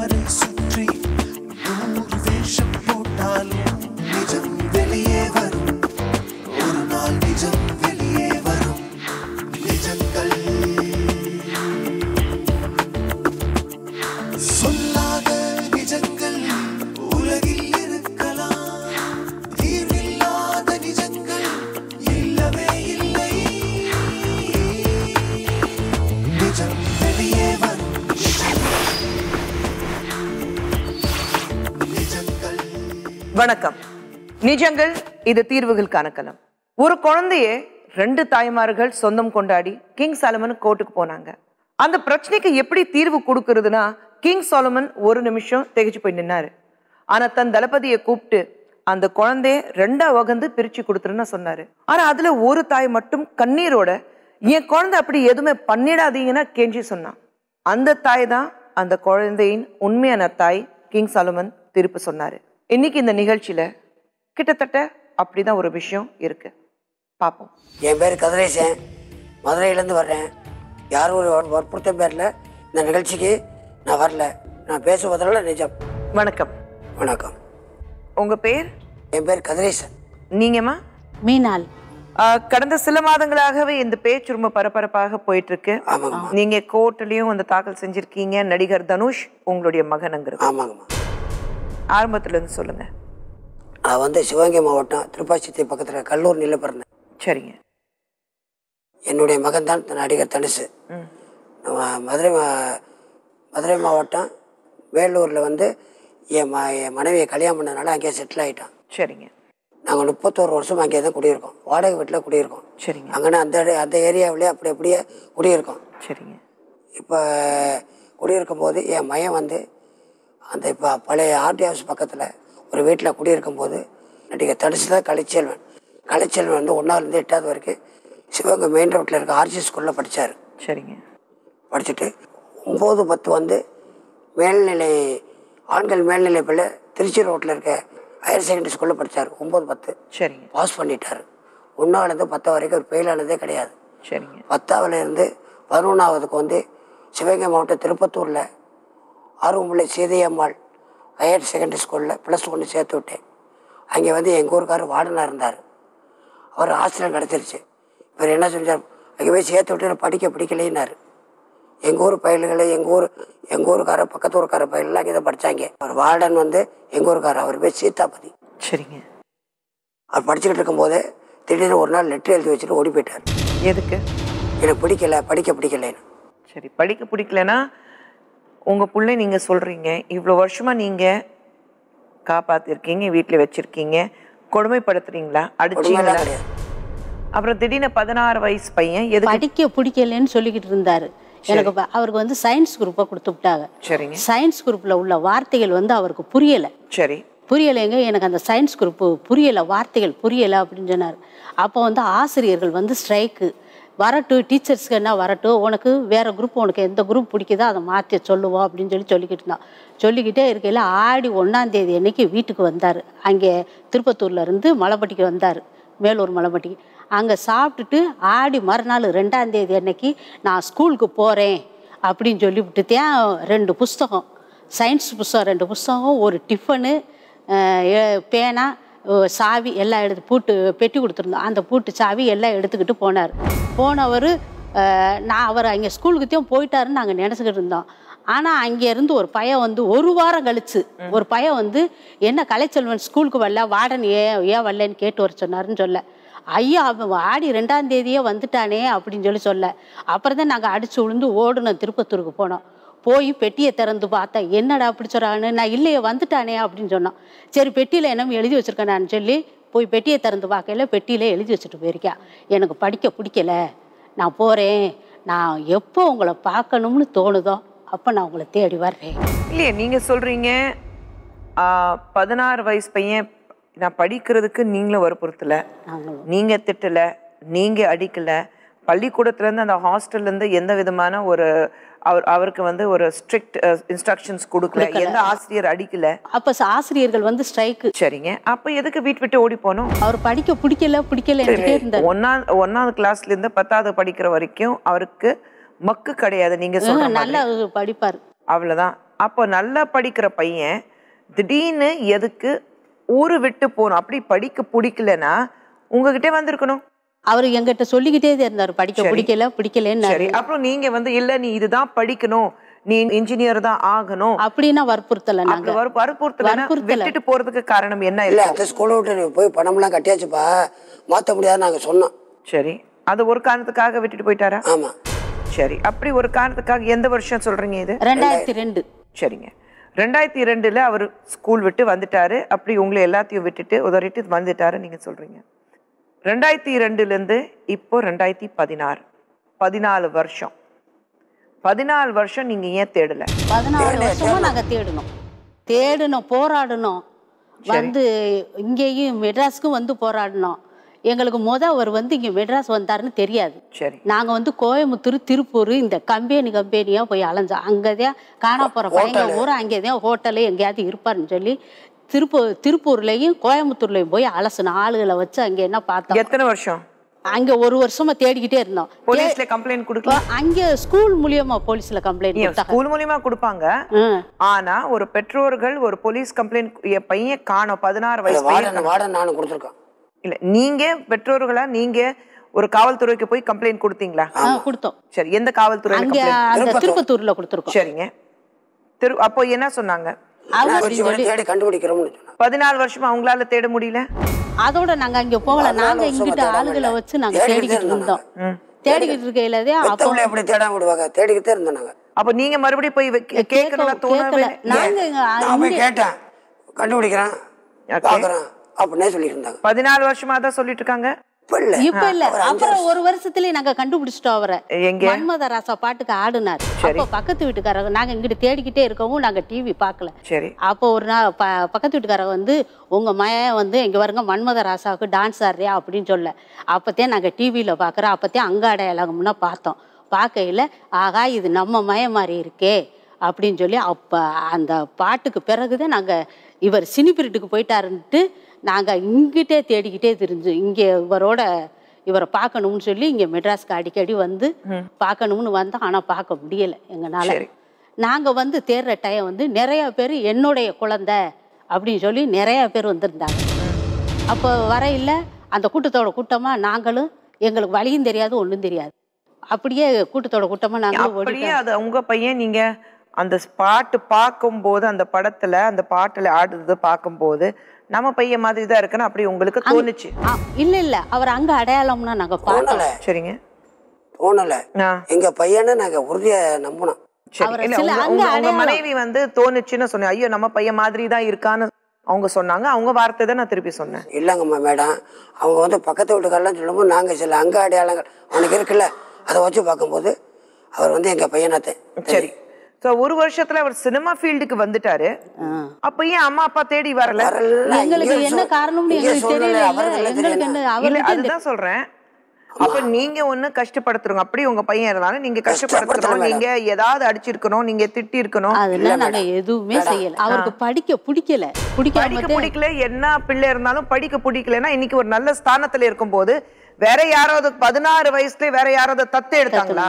அவரை சுற்றி நூறு வேஷம் போட்டாலும் நிஜம் வெளியே வரும் ஒரு நாள் நிஜம் வெளியே வரும் நிஜங்கள் சொல்லாத நிஜங்கள் உலகில் இருக்கலாம் தீர்வில்லாத நிஜங்கள் இல்லவே இல்லை நிஜம் வெளியே வரும் நிஜங்கள் வணக்கம் நிஜங்கள் இது தீர்வுகளுக்கான களம் ஒரு குழந்தைய ரெண்டு தாய்மார்கள் சொந்தம் கொண்டாடி கிங் சாலமன் கோர்ட்டுக்கு போனாங்க அந்த பிரச்சனைக்கு எப்படி தீர்வு கொடுக்கறதுனா கிங் சாலமன் ஒரு நிமிஷம் திகைச்சு போய் நின்னாரு ஆனா தன் தளபதியை கூப்பிட்டு அந்த குழந்தைய ரெண்டா வகந்து பிரிச்சு கொடுத்துருன்னு சொன்னாரு ஆனா அதுல ஒரு தாய் மட்டும் கண்ணீரோட என் குழந்தை அப்படி எதுவுமே பண்ணிடாதீங்கன்னா கெஞ்சி சொன்னான் அந்த தாய் தான் அந்த குழந்தையின் உண்மையான தாய் கிங் சாலமன் திருப்பி சொன்னாரு இன்னைக்கு இந்த நிகழ்ச்சியில கிட்டத்தட்ட அப்படிதான் ஒரு விஷயம் இருக்கு பார்ப்போம் என் பேர் கதிரேசன் மதுரையிலேருந்து வர்றேன் யாரும் ஒரு வற்ப- வற்புறுத்த பேரில் இந்த நிகழ்ச்சிக்கு நான் வரல நான் பேசுவதனால நிஜம் வணக்கம் வணக்கம் உங்க பேர் என் பேர் கதிரேசன் நீங்கம்மா மீனால் ஆஹ், கடந்த சில மாதங்களாகவே இந்த பேச்சு ரொம்ப பரபரப்பாக போயிட்டு இருக்கு ஆமாங்கம்மா நீங்க கோர்ட்லயும் வந்து தாக்கல் செஞ்சிருக்கீங்க நடிகர் தனுஷ் உங்களுடைய மகனுங்கிறது ஆமாங்கம்மா ஆரம்பத்துல இருந்து சொல்லுங்க நான் வந்து சிவகங்கை மாவட்டம் திருப்பாச்சித்தி பக்கத்தில் கல்லூர் நில பிறந்தேன் சரிங்க என்னுடைய மகன் தான் நடிகர் தனுசு ம். நம்ம மதுரை மா- மதுரை மாவட்டம் வேலூரில் வந்து என் ம என் மனைவியை கல்யாணம் பண்ணதுனால அங்கேயே செட்டில் ஆகிட்டான் சரிங்க நாங்கள் முப்பத்தோரு வருஷம் அங்கேயே தான் குடியிருக்கோம் வாடகை வீட்டில் குடியிருக்கோம் சரிங்க அங்கே அந்த இட- அந்த ஏரியாவிலே அப்படி அப்படியே குடியிருக்கோம் சரிங்க இப்போ குடியிருக்கும் போது என் மையன் வந்து அந்த இப்போ பழைய ஆர்டி ஹவுஸ் பக்கத்தில் ஒரு வீட்டில் குடியிருக்கும் போது நடிகர் தடுத்து தான் கலைச்செல்வன் கலைச்செல்வன் வந்து ஒன்றாவதுலேருந்து எட்டாவது வரைக்கும் சிவகங்கை மெயின் ரோட்டில் இருக்க ஆர்ஜி ஸ்கூலில் படித்தார் சரிங்க படிச்சுட்டு ஒம்பது பத்து வந்து மேல்நிலை ஆண்கள் மேல்நிலை பள்ளி திருச்சி ரோட்டில் இருக்க ஹையர் செகண்டரி ஸ்கூலில் படித்தார் ஒம்பது பத்து சரிங்க பாஸ் பண்ணிட்டார் ஒன்றாவதுலேருந்து பத்து வரைக்கும் ஒரு ஃபெயில் ஆனதே கிடையாது சரிங்க பத்தாவதுல இருந்து பதினொன்றாவதுக்கு வந்து சிவகங்கை மாவட்டம் திருப்பத்தூரில் ஆர்வமுள்ள சீதையம்மாள் ஹையர் செகண்டரி ஸ்கூலில் ப்ளஸ் ஒன்று சேர்த்து விட்டேன் அங்கே வந்து எங்கள் ஊருக்காரர் வார்டனாக இருந்தார் அவர் ஆசிரியர் கிடச்சிருச்சு இவர் என்ன செஞ்சார் அங்கே போய் சேர்த்து விட்டு எனக்கு படிக்க பிடிக்கலைன்னாரு எங்கள் ஊர் பயல்களை எங்கள் ஊர் எங்கள் ஊருக்கார பக்கத்து ஊருக்கார பயலெல்லாம் அங்கே தான் படித்தாங்க அவர் வார்டன் வந்து எங்கள் ஊருக்காரர் அவர் பேர் சீதாபதி சரிங்க அவர் படிச்சுக்கிட்டு இருக்கும்போதே திடீர்னு ஒரு நாள் லெட்டர் எழுதி வச்சுட்டு ஓடி போயிட்டார் எதுக்கு எனக்கு பிடிக்கல படிக்க பிடிக்கலைன்னு சரி படிக்க பிடிக்கலனா உங்க பிள்ளை நீங்க சொல்றீங்க இவ்வளோ வருஷமா நீங்க காப்பாத்திருக்கீங்க வீட்டில் வச்சிருக்கீங்க கொடுமைப்படுத்துறீங்களா அடிச்சீங்களா கொடுமைலாம் கிடையாது அப்புறம் திடீர்னு பதினாறு வயசு பையன் எதுக்கு படிக்க பிடிக்கலன்னு சொல்லிக்கிட்டு இருந்தாரு எனக்கு ப- அவருக்கு வந்து சயின்ஸ் குரூப்பை கொடுத்து விட்டாங்க சரிங்க சயின்ஸ் குரூப்பில் உள்ள வார்த்தைகள் வந்து அவருக்கு புரியலை சரி புரியலைங்க எனக்கு அந்த சயின்ஸ் குரூப்பு புரியலை வார்த்தைகள் புரியலை அப்படின்னு சொன்னார் அப்போ வந்து ஆசிரியர்கள் வந்து ஸ்ட்ரைக்கு வரட்டும் டீச்சர்ஸ்க்கு என்ன வரட்டும் உனக்கு வேற குரூப் உனக்கு எந்த குரூப் பிடிக்குதோ அதை மாற்றி சொல்லுவோம் அப்படின்னு சொல்லி சொல்லிக்கிட்டு இருந்தான் சொல்லிக்கிட்டே இருக்கையில் ஆடி ஒன்றாந்தேதி அன்னைக்கு வீட்டுக்கு வந்தார் அங்கே திருப்பத்தூர்ல இருந்து மலைப்பட்டிக்கு வந்தார் மேலூர் மலைப்பட்டிக்கு அங்கே சாப்பிட்டுட்டு ஆடி மறுநாள் ரெண்டாந்தேதி அன்னைக்கு நான் ஸ்கூலுக்கு போகிறேன் அப்படின்னு சொல்லிவிட்டுத்தேன் ரெண்டு புஸ்தகம் சயின்ஸ் புஸ்தகம் ரெண்டு புஸ்தகம் ஒரு டிஃபனு அஹ் எ- பேனா அஹ் சாவி எல்லாம் எடுத்து பூட்டு பெட்டி கொடுத்துருந்தோம் அந்த பூட்டு சாவி எல்லாம் எடுத்துக்கிட்டு போனார் போனவர் நான் அவர் அங்கே ஸ்கூலுக்குத்தையும் போயிட்டாருன்னு நாங்கள் நினச்சிக்கிட்டு இருந்தோம் ஆனால் அங்கேருந்து ஒரு பையன் வந்து ஒரு வாரம் கழிச்சு ஒரு பையன் வந்து என்ன கலைச்செல்வன் ஸ்கூலுக்கு வரல வார்டன் ஏன் ஏன் வரலன்னு கேட்டு வர சொன்னாருன்னு சொல்ல ஐயா அவன் ஆடி ரெண்டாம் தேதியே வந்துட்டானே அப்படின்னு சொல்லி சொல்ல அப்புறம் தான் நாங்கள் அடிச்சு விழுந்து ஓடணும் திருப்பத்தூருக்கு போனோம் போய் பெட்டியை திறந்து பார்த்தா என்னடா அப்படி சொல்கிறான்னு நான் இல்லையே வந்துட்டானே அப்படின்னு சொன்னோம் சரி பெட்டியில் என்னமோ எழுதி வச்சிருக்கேனான்னு சொல்லி போய் பெட்டியை திறந்து பார்க்கல பெட்டியில எழுதி வச்சுட்டு போயிருக்கா எனக்கு படிக்க பிடிக்கல நான் போகிறேன் நான் எப்போ உங்களை பார்க்கணும்னு தோணுதோ அப்போ நான் உங்களை தேடி வர்றேன் இல்லையே நீங்க சொல்றீங்க ஆ, பதினாறு வயசு பையன் நான் படிக்கிறதுக்கு நீங்களும் வற்புறுத்தல நாங்களும் நீங்க திட்டல நீங்க அடிக்கல பள்ளிக்கூடத்துல இருந்து அந்த ஹாஸ்டல்ல இருந்து எந்த விதமான ஒரு அவர் அவருக்கு வந்து ஒரு ஸ்ட்ரிக்ட் இன்ஸ்ட்ரக்ஷன்ஸ் கொடுக்கல எந்த ஆசிரியர் அடிக்கல அப்போ ஆசிரியர்கள் வந்து ஸ்ட்ரைக்கு சரிங்க அப்ப எதுக்கு வீட்டு விட்டு ஓடி போனோம் அவர் படிக்க பிடிக்கல பிடிக்கல இருந்தார் ஒன்னாவது ஒன்னாவது கிளாஸ்ல இருந்து பத்தாவது படிக்கிற வரைக்கும் அவருக்கு மக்கு கிடையாது நீங்க சொல்ற நல்லா மாதிரி படிப்பார் அவ்வளவுதான் அப்போ நல்லா படிக்கிற பையன் திடீர்னு எதுக்கு ஊரு விட்டு போகணும் அப்படி படிக்க பிடிக்கலன்னா உங்ககிட்ட வந்திருக்கணும் அவர் எங்கிட்ட சொல்லிக்கிட்டே தான் இருந்தார் படிக்க சரி. பிடிக்கல பிடிக்கலன்னு சரி அப்புறம் நீங்க வந்து இல்ல நீ இதுதான் படிக்கணும் நீ இன்ஜினியர் தான் ஆகணும் அப்படின்னா வற்புறுத்தல நாங்க அப்படி வறு- வற்புறுத்தலைன்னா வற்புறுத்தல. விட்டுட்டு போறதுக்கு காரணம் என்ன இல்லை இருக்கும் அந்த ஸ்கூலை விட்டு நீ போய் பணம்லாம் கட்டியாச்சுப்பா மாற்ற முடியாதுன்னு நாங்கள் சொன்னோம் சரி அது ஒரு காரணத்துக்காக விட்டுட்டு போயிட்டாரா ஆமாம் சரி அப்படி ஒரு காரணத்துக்காக எந்த வருஷம் சொல்றீங்க இது ரெண்டாயிரத்தி ரெண்டு சரிங்க ரெண்டாயிரத்தி ரெண்டுல அவர் ஸ்கூல் விட்டு வந்துட்டாரு அப்படி உங்களை எல்லாத்தையும் விட்டுட்டு உதறிட்டு வந்துட்டாரு நீங்க சொல்றீங்க ரெண்டாயிரத்தி ரெண்டுல இருந்து இப்போ ரெண்டாயிரத்தி பதினாறு பதினாலு வருஷம் பதினாலு வருஷம் நீங்க ஏன் தேடல பதினாறு வருஷமா நாங்க தேடினோம் தேடினோம் போராடினோம் வந்து இங்கேயும் மெட்ராஸ்க்கும் வந்து போராடினோம் எங்களுக்கு முத அவர் வந்து இங்க மெட்ராஸ் வந்தாருன்னு தெரியாது சரி நாங்க வந்து கோயம்புத்தூர் திருப்பூர் இந்த கம்பெனி கம்பெனியா போய் அலைஞ்சோம் அங்கதான் காணா போற பையங்க ஊரா அங்கேதான் ஹோட்டலு எங்கேயாவது இருப்பாருன்னு சொல்லி திருப்பூர் திருப்பூர்லயும் கோயம்புத்தூர்லயும் போய் அலசணும் ஆளுகளை வச்சு அங்க என்ன பார்த்தோம் எத்தனை வருஷம் அங்க ஒரு வருஷமா தேடிக்கிட்டே இருந்தோம் போலீஸ்ல கம்ப்ளைண்ட் கொடுக்கல அங்க ஸ்கூல் மூலியமா போலீஸ்ல கம்ப்ளைண்ட் கொடுத்தாங்க ஸ்கூல் மூலியமா கொடுப்பாங்க ம். ஆனா ஒரு பெற்றோர்கள் ஒரு போலீஸ் கம்ப்ளைண்ட் என் பையன் காணோம் பதினாறு வயசு பையன் வார்டன் வார்டன் நானும் கொடுத்துருக்கோம் இல்ல நீங்க பெற்றோர்களா நீங்க ஒரு காவல்துறைக்கு போய் கம்ப்ளைண்ட் கொடுத்தீங்களா ஆ, கொடுத்தோம் சரி எந்த காவல்துறை அங்க அந்த திருப்பத்தூர்ல கொடுத்துருக்கோம் சரிங்க திரு அப்போ என்ன சொன்னாங்க அவங்க கொஞ்சம் வழி தேடி கண்டுபிடிக்கிறோம்னு சொன்னோம் பதினாலு வருஷமா அவங்களால தேட முடியல அதோட நாங்க அங்க போகல பதினாலு நாங்க வருஷமா இங்கிட்ட தேடாம ஆளுகளை இல்ல. வச்சு நாங்க தேடிக்கிட்டே தேடிக்கிட்டு இருந்தோம் இருந்தோம் தேடிக்கிட்டு இருக்கையிலதே அப்போ பெத்தவங்களை எப்படி தேடாம விடுவாங்க தேடிக்கிட்டே இருந்தோம் நாங்கள் அப்ப நீங்க மறுபடியும் போய் வைக்க- கேட்கணும்னா தோணவே கேட்கல நாங்க இங்க நான் போய் கேட்டேன் கண்டுபிடிக்கிறேன் Okay. பார்க்குறேன் அப்படின்னே சொல்லிட்டு இருந்தாங்க பதினாலு வருஷமா தான் சொல்லிட்டு இருக்காங்க இப்போ இல்லை இப்ப இல்ல அப்புறம் ஒரு வருஷத்துலயே நாங்க கண்டுபிடிச்சிட்டோம் அவரை எங்க மன்மத ராசா பாட்டுக்கு ஆடுனார் அப்ப பக்கத்து வீட்டுக்காரங்க நாங்க இங்கிட்டு தேடிக்கிட்டே இருக்கவும் நாங்க டிவி பார்க்கல சரி அப்போ ஒரு நாள் ப பக்கத்து வீட்டுக்காரங்க வந்து உங்க மயன் வந்து இங்க வருங்க மன்மத ராசாவுக்கு டான்ஸ் ஆடுறியா அப்படின்னு சொல்ல அப்பத்தே நாங்க டிவியில பாக்குறோம் அப்பத்தே அங்க அடையாளம்னா பார்த்தோம் பார்க்கையில ஆகா இது நம்ம மயம் மாதிரி இருக்கே அப்படின்னு சொல்லி அப்ப அந்த பாட்டுக்கு பிறகுதான் நாங்க இவர் சினிபிரிட்டுக்கு போயிட்டாருன்ட்டு நாங்க இங்கிட்டே தேடிக்கிட்டே தெரிஞ்சு இங்க இவரோட இவரை பார்க்கணும்னு சொல்லி இங்க மெட்ராஸ்க்கு அடிக்கடி வந்து பார்க்கணும்னு வந்தோம் ஆனா பார்க்க முடியல எங்கனால சரி. நாங்க வந்து தேடுற டைம் வந்து நிறைய பேர் என்னுடைய குழந்தை அப்படின்னு சொல்லி நிறைய பேர் வந்திருந்தாங்க அப்போ வரையில அந்த கூட்டத்தோட கூட்டமா நாங்களும் எங்களுக்கு வழியும் தெரியாது ஒண்ணும் தெரியாது அப்படியே கூட்டத்தோட கூட்டமா நாங்களும் அப்படியே ஓடிட்டோம் அது உங்க பையன் நீங்க அந்த பாட்டு பார்க்கும்போது அந்த படத்துல அந்த பாட்டுல ஆடுறது பார்க்கும்போது நம்ம பையன் மாதிரி தான் இருக்குன்னு அப்படி உங்களுக்கு தோணுச்சு ஆ, இல்ல இல்ல அவர் அங்க அடையாளம்னா நாங்க பார்த்தோம் தோணலை சரிங்க தோணலை ஆ, எங்க பையனை நாங்கள் உறுதியா நம்பினோம் சரி அவரை இல்ல சில உங்க- அங்க உங்க உங்க அடையாளம். மனைவி வந்து தோணுச்சுன்னு சொன்னேன் ஐயோ நம்ம பையன் மாதிரி தான் இருக்கான்னு அவங்க சொன்னாங்க அவங்க வார்த்தை தான் நான் திருப்பி சொன்னேன் இல்லைங்கம்மா மேடம் அவங்க வந்து பக்கத்து வீட்டுக்காரெல்லாம் சொல்லும்போது நாங்கள் சில அங்க அடையாளங்கள் அவனுக்கு இருக்குல்ல அதை வச்சு பார்க்கும்போது அவர் வந்து எங்கள் பையனாத்தேன் சரி சோ ஒரு வருஷத்துல அவர் சினிமா ஃபீல்டுக்கு வந்துட்டாரு ஆ. அப்ப ஏன் அம்மா அப்பா தேடி வரல எங்களுக்கு என்ன காரணம்னு எங்களுக்கு தெரியல இல்ல எங்களுக்கு என்ன இல்ல அவருக்கு இந்த- அதுதான் சொல்றேன் அப்ப நீங்க ஒண்ணு கஷ்டப்படுத்துறோங்க அப்படி உங்க பையன் இருந்தாலும் நீங்க கஷ்டப்படுத்தணும் நீங்க ஏதாவது அடிச்சிருக்கணும் நீங்க திட்டி இருக்கணும் அதெல்லாம் நாங்க எதுவுமே செய்யல அவருக்கு படிக்க பிடிக்கல பிடிக்காம படிக்க பிடிக்கல என்ன பிள்ளை இருந்தாலும் படிக்க பிடிக்கலன்னா இன்னைக்கு ஒரு நல்ல ஸ்தானத்துல இருக்கும்போது வேற யாராவது பதினாறு வயசுல வேற யாராவது தத்து எடுத்தாங்களா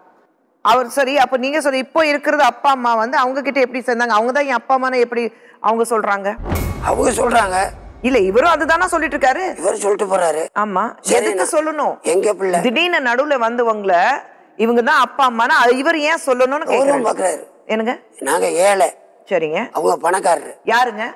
அவர் சரி அப்ப நீங்க சொல்லி இப்போ இருக்கிறது அப்பா அம்மா வந்து அவங்க கிட்ட எப்படி சேர்ந்தாங்க அவங்க தான் என் அப்பா அம்மான்னு எப்படி அவங்க சொல்றாங்க அவங்க சொல்றாங்க இல்ல இவரும் அதுதானே சொல்லிட்டு இருக்காரு இவர் சொல்லிட்டு போறாரு ஆமா சரி, எதுக்கு நான்- சொல்லணும் எங்க பிள்ளை திடீர்னு நடுவுல வந்தவங்கள இவங்க தான் அப்பா அம்மானா அது இவர் ஏன் சொல்லணும்னு அவரும் கேக்குறாரு பார்க்குறாரு என்னங்க நாங்க ஏழை சரிங்க அவங்க பணக்காரரு யாருங்க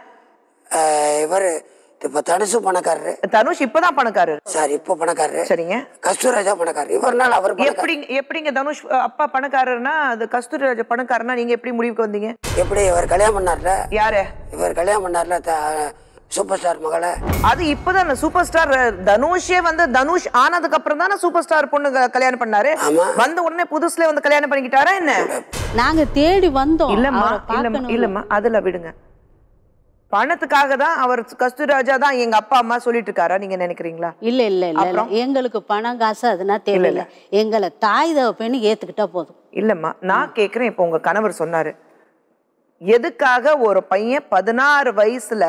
இவர் இப்போ தனுசு பணக்காரரு தனுஷ் இப்பதான் பணக்காரர் சார் இப்போ பணக்காரரு சரிங்க கஸ்தூராஜா பணக்காரர் இவர்னால அவர் பணக்காரர். எப்படி எப்படிங்க தனுஷ் அஹ், அப்பா பணக்காரர்னா அது கஸ்தூரி ராஜா பணக்காரனா நீங்க எப்படி முடிவுக்கு வந்தீங்க எப்படி இவர் கல்யாணம் பண்ணார்ல யாரு இவர் கல்யாணம் பண்ணார்ல த- சூப்பர் ஸ்டார் மகளை அது இப்பதான் சூப்பர் ஸ்டார் தனுஷே வந்து தனுஷ் ஆனதுக்கு அப்புறம் தானே சூப்பர் ஸ்டார் பொண்ணு க- கல்யாணம் பண்ணாரு ஆமா. வந்த உடனே புதுசுல வந்து கல்யாணம் பண்ணிக்கிட்டாரா என்ன நாங்க தேடி வந்தோம் இல்லம்மா அவரை இல்லம்மா பார்க்கணும் இல்லம்மா அதுல விடுங்க பணத்துக்காக தான் அவர் கஸ்தூரி ராஜா தான் எங்க அப்பா அம்மா சொல்லிட்டு இருக்காரா நீங்க நினைக்கிறீங்களா இல்ல இல்ல இல்ல இல்ல எங்களுக்கு பணம் காசு அதெல்லாம் தேவையில்லை எங்களை தாய் தகப்பன்னு ஏத்துக்கிட்டா போதும் இல்லம்மா நான் கேக்குறேன் இப்போ உங்க கணவர் சொன்னாரு எதுக்காக ஒரு பையன் பதினாறு வயசுல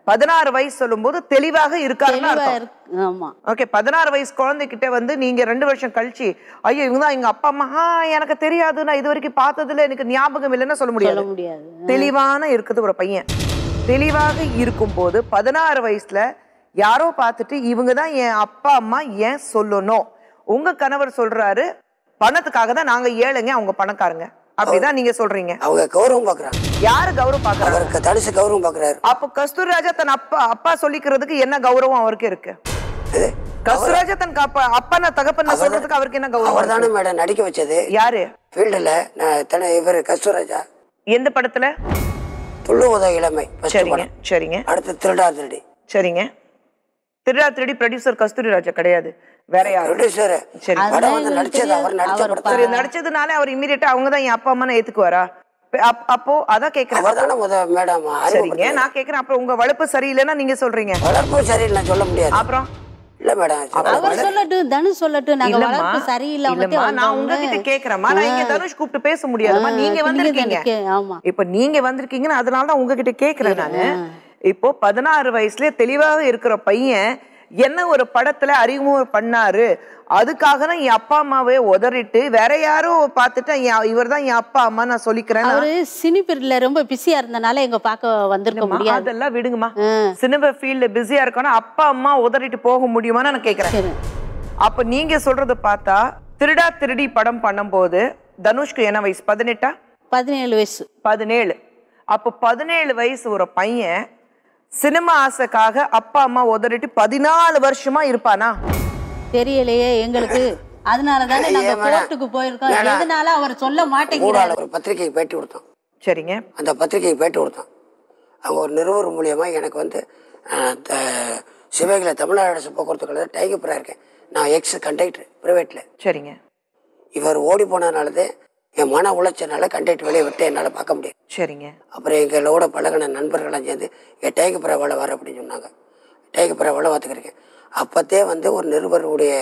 பதினாறு வயசு சொல்லும்போது தெளிவாக இருக்காருன்னு தெளிவா அர்த்தம் இருக்கு ஆமா ஓகே பதினாறு வயசு குழந்தைகிட்ட வந்து நீங்க ரெண்டு வருஷம் கழிச்சு ஐயோ இவங்க தான் எங்க அப்பா அம்மா ஆ, எனக்கு தெரியாது நான் இது வரைக்கும் பார்த்ததுல எனக்கு ஞாபகம் இல்லைன்னு சொல்ல சொல்ல முடியாது முடியாது தெளிவான இருக்குது ஒரு பையன் தெளிவாக இருக்கும்போது பதினாறு வயசுல யாரோ பார்த்துட்டு இவங்க தான் என் அப்பா அம்மா ஏன் சொல்லணும் உங்க கணவர் சொல்றாரு பணத்துக்காக தான் நாங்க ஏழைங்க அவங்க பணக்காரங்க அப்படிதான் நீங்க சொல்றீங்க அவங்க கௌரவம் பார்க்குறாங்க யாரு கௌரவம் பாக்குறாங்க அவருக்கு தனுசு கௌரவம் பார்க்குறாரு அப்ப கஸ்தூரிராஜா தன் அப்பா அப்பா சொல்லிக்கிறதுக்கு என்ன கௌரவம் அவருக்கு இருக்கு கஸ்தூரிராஜா தன் அப்பா அப்பா தகப்பன் சொல்றதுக்கு அவருக்கு என்ன கௌரவம் அவர் தானே இருக்கு? மேடம் நடிக்க வச்சது யாரு ஃபீல்டில் தன இவர் கஸ்தூராஜா எந்த படத்துல துள்ளுவத இளமை ஃபர்ஸ்ட் சரிங்க படம் சரிங்க அடுத்து திருடா திருடி சரிங்க திருடா திருடி ப்ரொடியூசர் கஸ்தூரிராஜா கிடையாது வேற யாரு ப்ரொடியூசர் சரி படம் வந்து நடிச்சது அவர் நடிச்ச அவர் படத்தை சரி நடிச்சதுனால அவர் இம்மீடியட்டா அவங்க தான் என் அப்பா அம்மா ஏத்துக்குவாரா அப்ப- அப்- அப்போ அதான் கேக்குறேன் அவர் தானே முத மேடம் சரிங்க நான் கேக்குறேன் அப்புறம் உங்க வளர்ப்பு சரியில்லைன்னா நீங்க சொல்றீங்க வளர்ப்பும் சரியில்லை சொல்ல முடியாது அப்புறம் இல்ல மேடம் அவர் சொல்லட்டும் தனுஷ் சொல்லட்டும் நாங்க இல்லம்மா, வளர்ப்பு சரியில்லாம இல்லம்மா, நான் உங்ககிட்ட கேக்குறேம்மா நான் இங்க தனுஷ் கூப்பிட்டு பேச முடியாதுமா நீங்க வந்திருக்கீங்க ஆமா இப்ப நீங்க வந்திருக்கீங்கன்னு அதனால தான் உங்ககிட்ட கேக்குறேன் நானு இப்போ பதினாறு வயசுல தெளிவாக இருக்கிற பையன் என்ன ஒரு படத்துல அறிமுகம் பண்ணாரு அதுக்காக தான் என் அப்பா அம்மாவே உதறிட்டு வேற யாரோ பார்த்துட்டு இவர் தான் என் அப்பா அம்மா நான் சொல்லிக்கிறேன் அவரு சினிபிரில ரொம்ப பிஸியா இருந்தனால எங்க பார்க்க வந்திருக்க முடியாது அதெல்லாம் விடுங்கம்மா சினிமா ஃபீல்ட்ல பிஸியா இருக்கணும் அப்பா அம்மா உதறிட்டு போக முடியுமான்னு நான் கேக்குறேன் சரி. அப்ப நீங்க சொல்றது பார்த்தா திருடா திருடி படம் பண்ணும்போது தனுஷ்க்கு என்ன வயசு பதினெட்டா பதினேழு வயசு பதினேழு அப்போ பதினேழு வயசு ஒரு பையன் சினிமா ஆசைக்காக அப்பா அம்மா உதறிட்டு பதினாலு வருஷமா இருப்பானா தெரியலையே எங்களுக்கு அதனால தானே நாங்க ஐயா, மேடம். கோர்ட்டுக்கு போயிருக்கோம் மேடம். எதனால அவர் சொல்ல மாட்டேங்கிறாரு ஊடால ஒரு பத்திரிக்கைக்கு பேட்டி கொடுத்தோம் சரிங்க அந்த பத்திரிக்கைக்கு பேட்டி கொடுத்தோம் அவங்க ஒரு நிறுவனர் மூலியமா எனக்கு வந்து அஹ், த- சிவகில தமிழ்நாடு அரசு போக்குவரத்து கழகத்தில் டைகப்பராக இருக்கேன் நான் எக்ஸ் கண்டக்டர் ப்ரைவேட்டில் சரிங்க இவர் ஓடி போனதுனாலதான் என் மன உளைச்சனால கண்டக்டர் வெளியே விட்டு என்னால் பார்க்க முடியும் சரிங்க அப்புறம் எங்களோட பழகின நண்பர்கள்லாம் சேர்ந்து என் டைகப்பரா வேலை வர அப்படின்னு சொன்னாங்க டைகப்பரா வேலை பார்த்துக்கிறேன் அப்போத்தே வந்து ஒரு நிருபருடைய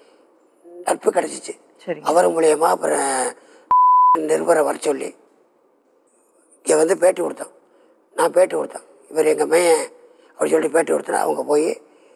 நட்பு கிடச்சிச்சு சரிங்க அவர் மூலியமா அப்புறம் நிருபரை வர சொல்லி இங்கே வந்து பேட்டி கொடுத்தோம் நான் பேட்டி கொடுத்தேன் இவர் எங்கள் மையன் அப்படி சொல்லி பேட்டி கொடுத்தேன் அவங்க போய்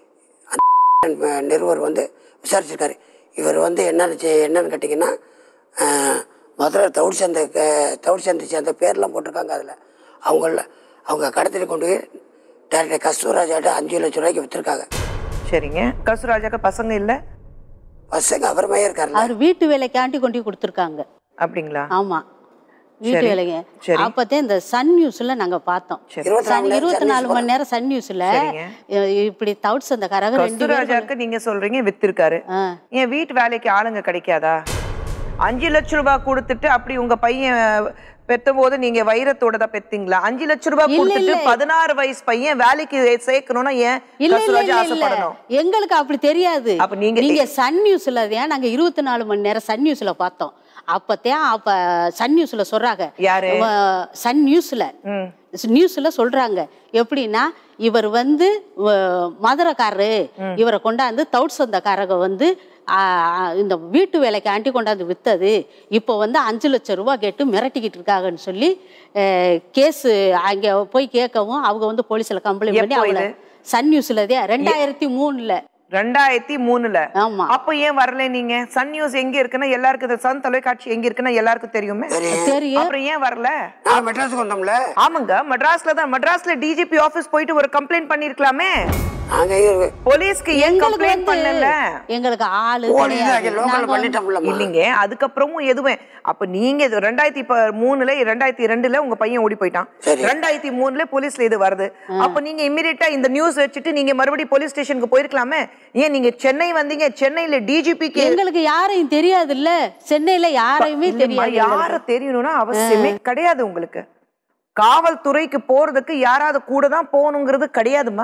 அந்த நிருபர் வந்து விசாரிச்சிருக்காரு இவர் வந்து என்னன்னு செய்- என்னன்னு கேட்டிங்கன்னா அஹ், மதுரை தவுடு சந்தை தவுடு சந்தை சேர்ந்த பேர்லாம் போட்டிருக்காங்க அதில் அவங்கள அவங்க கடத்திட்டு கொண்டு போய் டேரக்டர் கஸ்தூராஜாட்ட அஞ்சு லட்சம் ரூபாய்க்கு விற்றுருக்காங்க சரிங்க கசுராஜாக்கு பசங்க இல்ல பசங்க அப்புறமே இருக்காருல்ல அவர் வீட்டு வேலைக்காண்டி கொண்டு போய் கொடுத்துருக்காங்க அப்படிங்களா ஆமா வீட்டு சரி. வேலைங்க சரி. அப்பதான் இந்த சன் நியூஸ்ல நாங்க பார்த்தோம் சரி. இருபத்தி சன் நாலு நேரம் இருபத்தி சன் நாலு நியூஸ் மணி நேரம் சன் நியூஸ்ல சரிங்க. அஹ் இப்படி தவுட்ஸ் அந்த கரக ரெண்டு பேரும் கஸ்தூராஜாக்கு நீங்க சொல்றீங்க வித்திருக்காரு ஆ. என் வீட்டு வேலைக்கு ஆளுங்க கிடைக்காதா அஞ்சு லட்ச ரூபாய் கொடுத்துட்டு அப்படி உங்க பையன் பெத்தபோது நீங்க வைரத்தோட தான் பெத்தீங்களா அஞ்சு லட்ச ரூபாய் இல்ல, கொடுத்துட்டு இல்ல. பதினாறு வயசு பையன் வேலைக்கு சேர்க்கணும்னா ஏன் இல்ல இல்ல கஸ்தூராஜா இல்ல இல்ல ஆசைப்படணும் எங்களுக்கு அப்படி தெரியாது அப்ப நீங்க- நீங்க சன் நியூஸ்ல தான் நாங்க இருபத்தி நாலு மணி நேரம் சன் நியூஸ்ல பார்த்தோம் அப்பத்தான் அப்ப சன் நியூஸ்ல சொல்றாங்க யாரு? அஹ் சன் நியூஸ்ல ம். நியூஸ்ல சொல்றாங்க எப்படின்னா இவர் வந்து அஹ், மதுரைக்காரரு இவரை கொண்டாந்து தவுட் சொந்தக்காரங்க வந்து ஆஹ், இந்த வீட்டு வேலைக்கு ஆண்டி கொண்டாந்து வித்தது இப்போ வந்து அஞ்சு லட்சம் ரூபாய் கேட்டு மிரட்டிக்கிட்டு இருக்காங்கன்னு சொல்லி கேஸ் அங்க போய் கேட்கவும் அவங்க வந்து போலீஸ்ல கம்ப்ளைண்ட் பண்ணி எப்போ அவங்கள இது? சன் நியூஸ்ல ரெண்டாயிரத்தி மூணுல ரெண்டாயிரத்தி மூணுல ஆமா அப்ப ஏன் வரல நீங்க சன் நியூஸ் எங்க இருக்குன்னா எல்லாருக்கும் இது சன் தொலைக்காட்சி எங்க இருக்குன்னா எல்லாருக்கும் தெரியுமே தெரியும் அப்புறம் ஏன் வரல நான் மெட்ராஸுக்கு வந்தோம்ல ஆமாங்க மெட்ராஸ்ல தான் மெட்ராஸ்ல டிஜிபி ஆபீஸ் போயிட்டு ஒரு கம்ப்ளைண்ட் பண்ணிருக்கலாமே நாங்கள் போலீஸ்க்கு ஏன் எங்களுக்கு கம்ப்ளைண்ட் வந்து பண்ணல எங்களுக்கு ஆளு ஓடி கிடையாது. லோக்கல் நாங்க வந்து- பண்ணிட்டோம்லம்மா இல்லைங்க அதுக்கப்புறமும் எதுவுமே அப்ப நீங்க இது ரெண்டாயிரத்தி இப்ப மூணுல ரெண்டாயிரத்தி ரெண்டுல உங்க பையன் ஓடி போயிட்டான் சரி. ரெண்டாயிரத்தி மூணுல போலீஸ்ல இது வருது அப்ப நீங்க இம்மிடியட்டா இந்த நியூஸ் வச்சுட்டு நீங்க மறுபடியும் போலீஸ் ஸ்டேஷனுக்கு போயிருக்கலாமே ஏன் நீங்க சென்னை வந்தீங்க சென்னையில டிஜிபிக்கு எங்களுக்கு யாரையும் தெரியாது இல்ல சென்னையில யாரையுமே தெரியாது யார தெரியணும்னா அவசியமே கிடையாது உங்களுக்கு காவல்துறைக்கு போறதுக்கு யாராவது கூட தான் போகணுங்கிறது கிடையாதுமா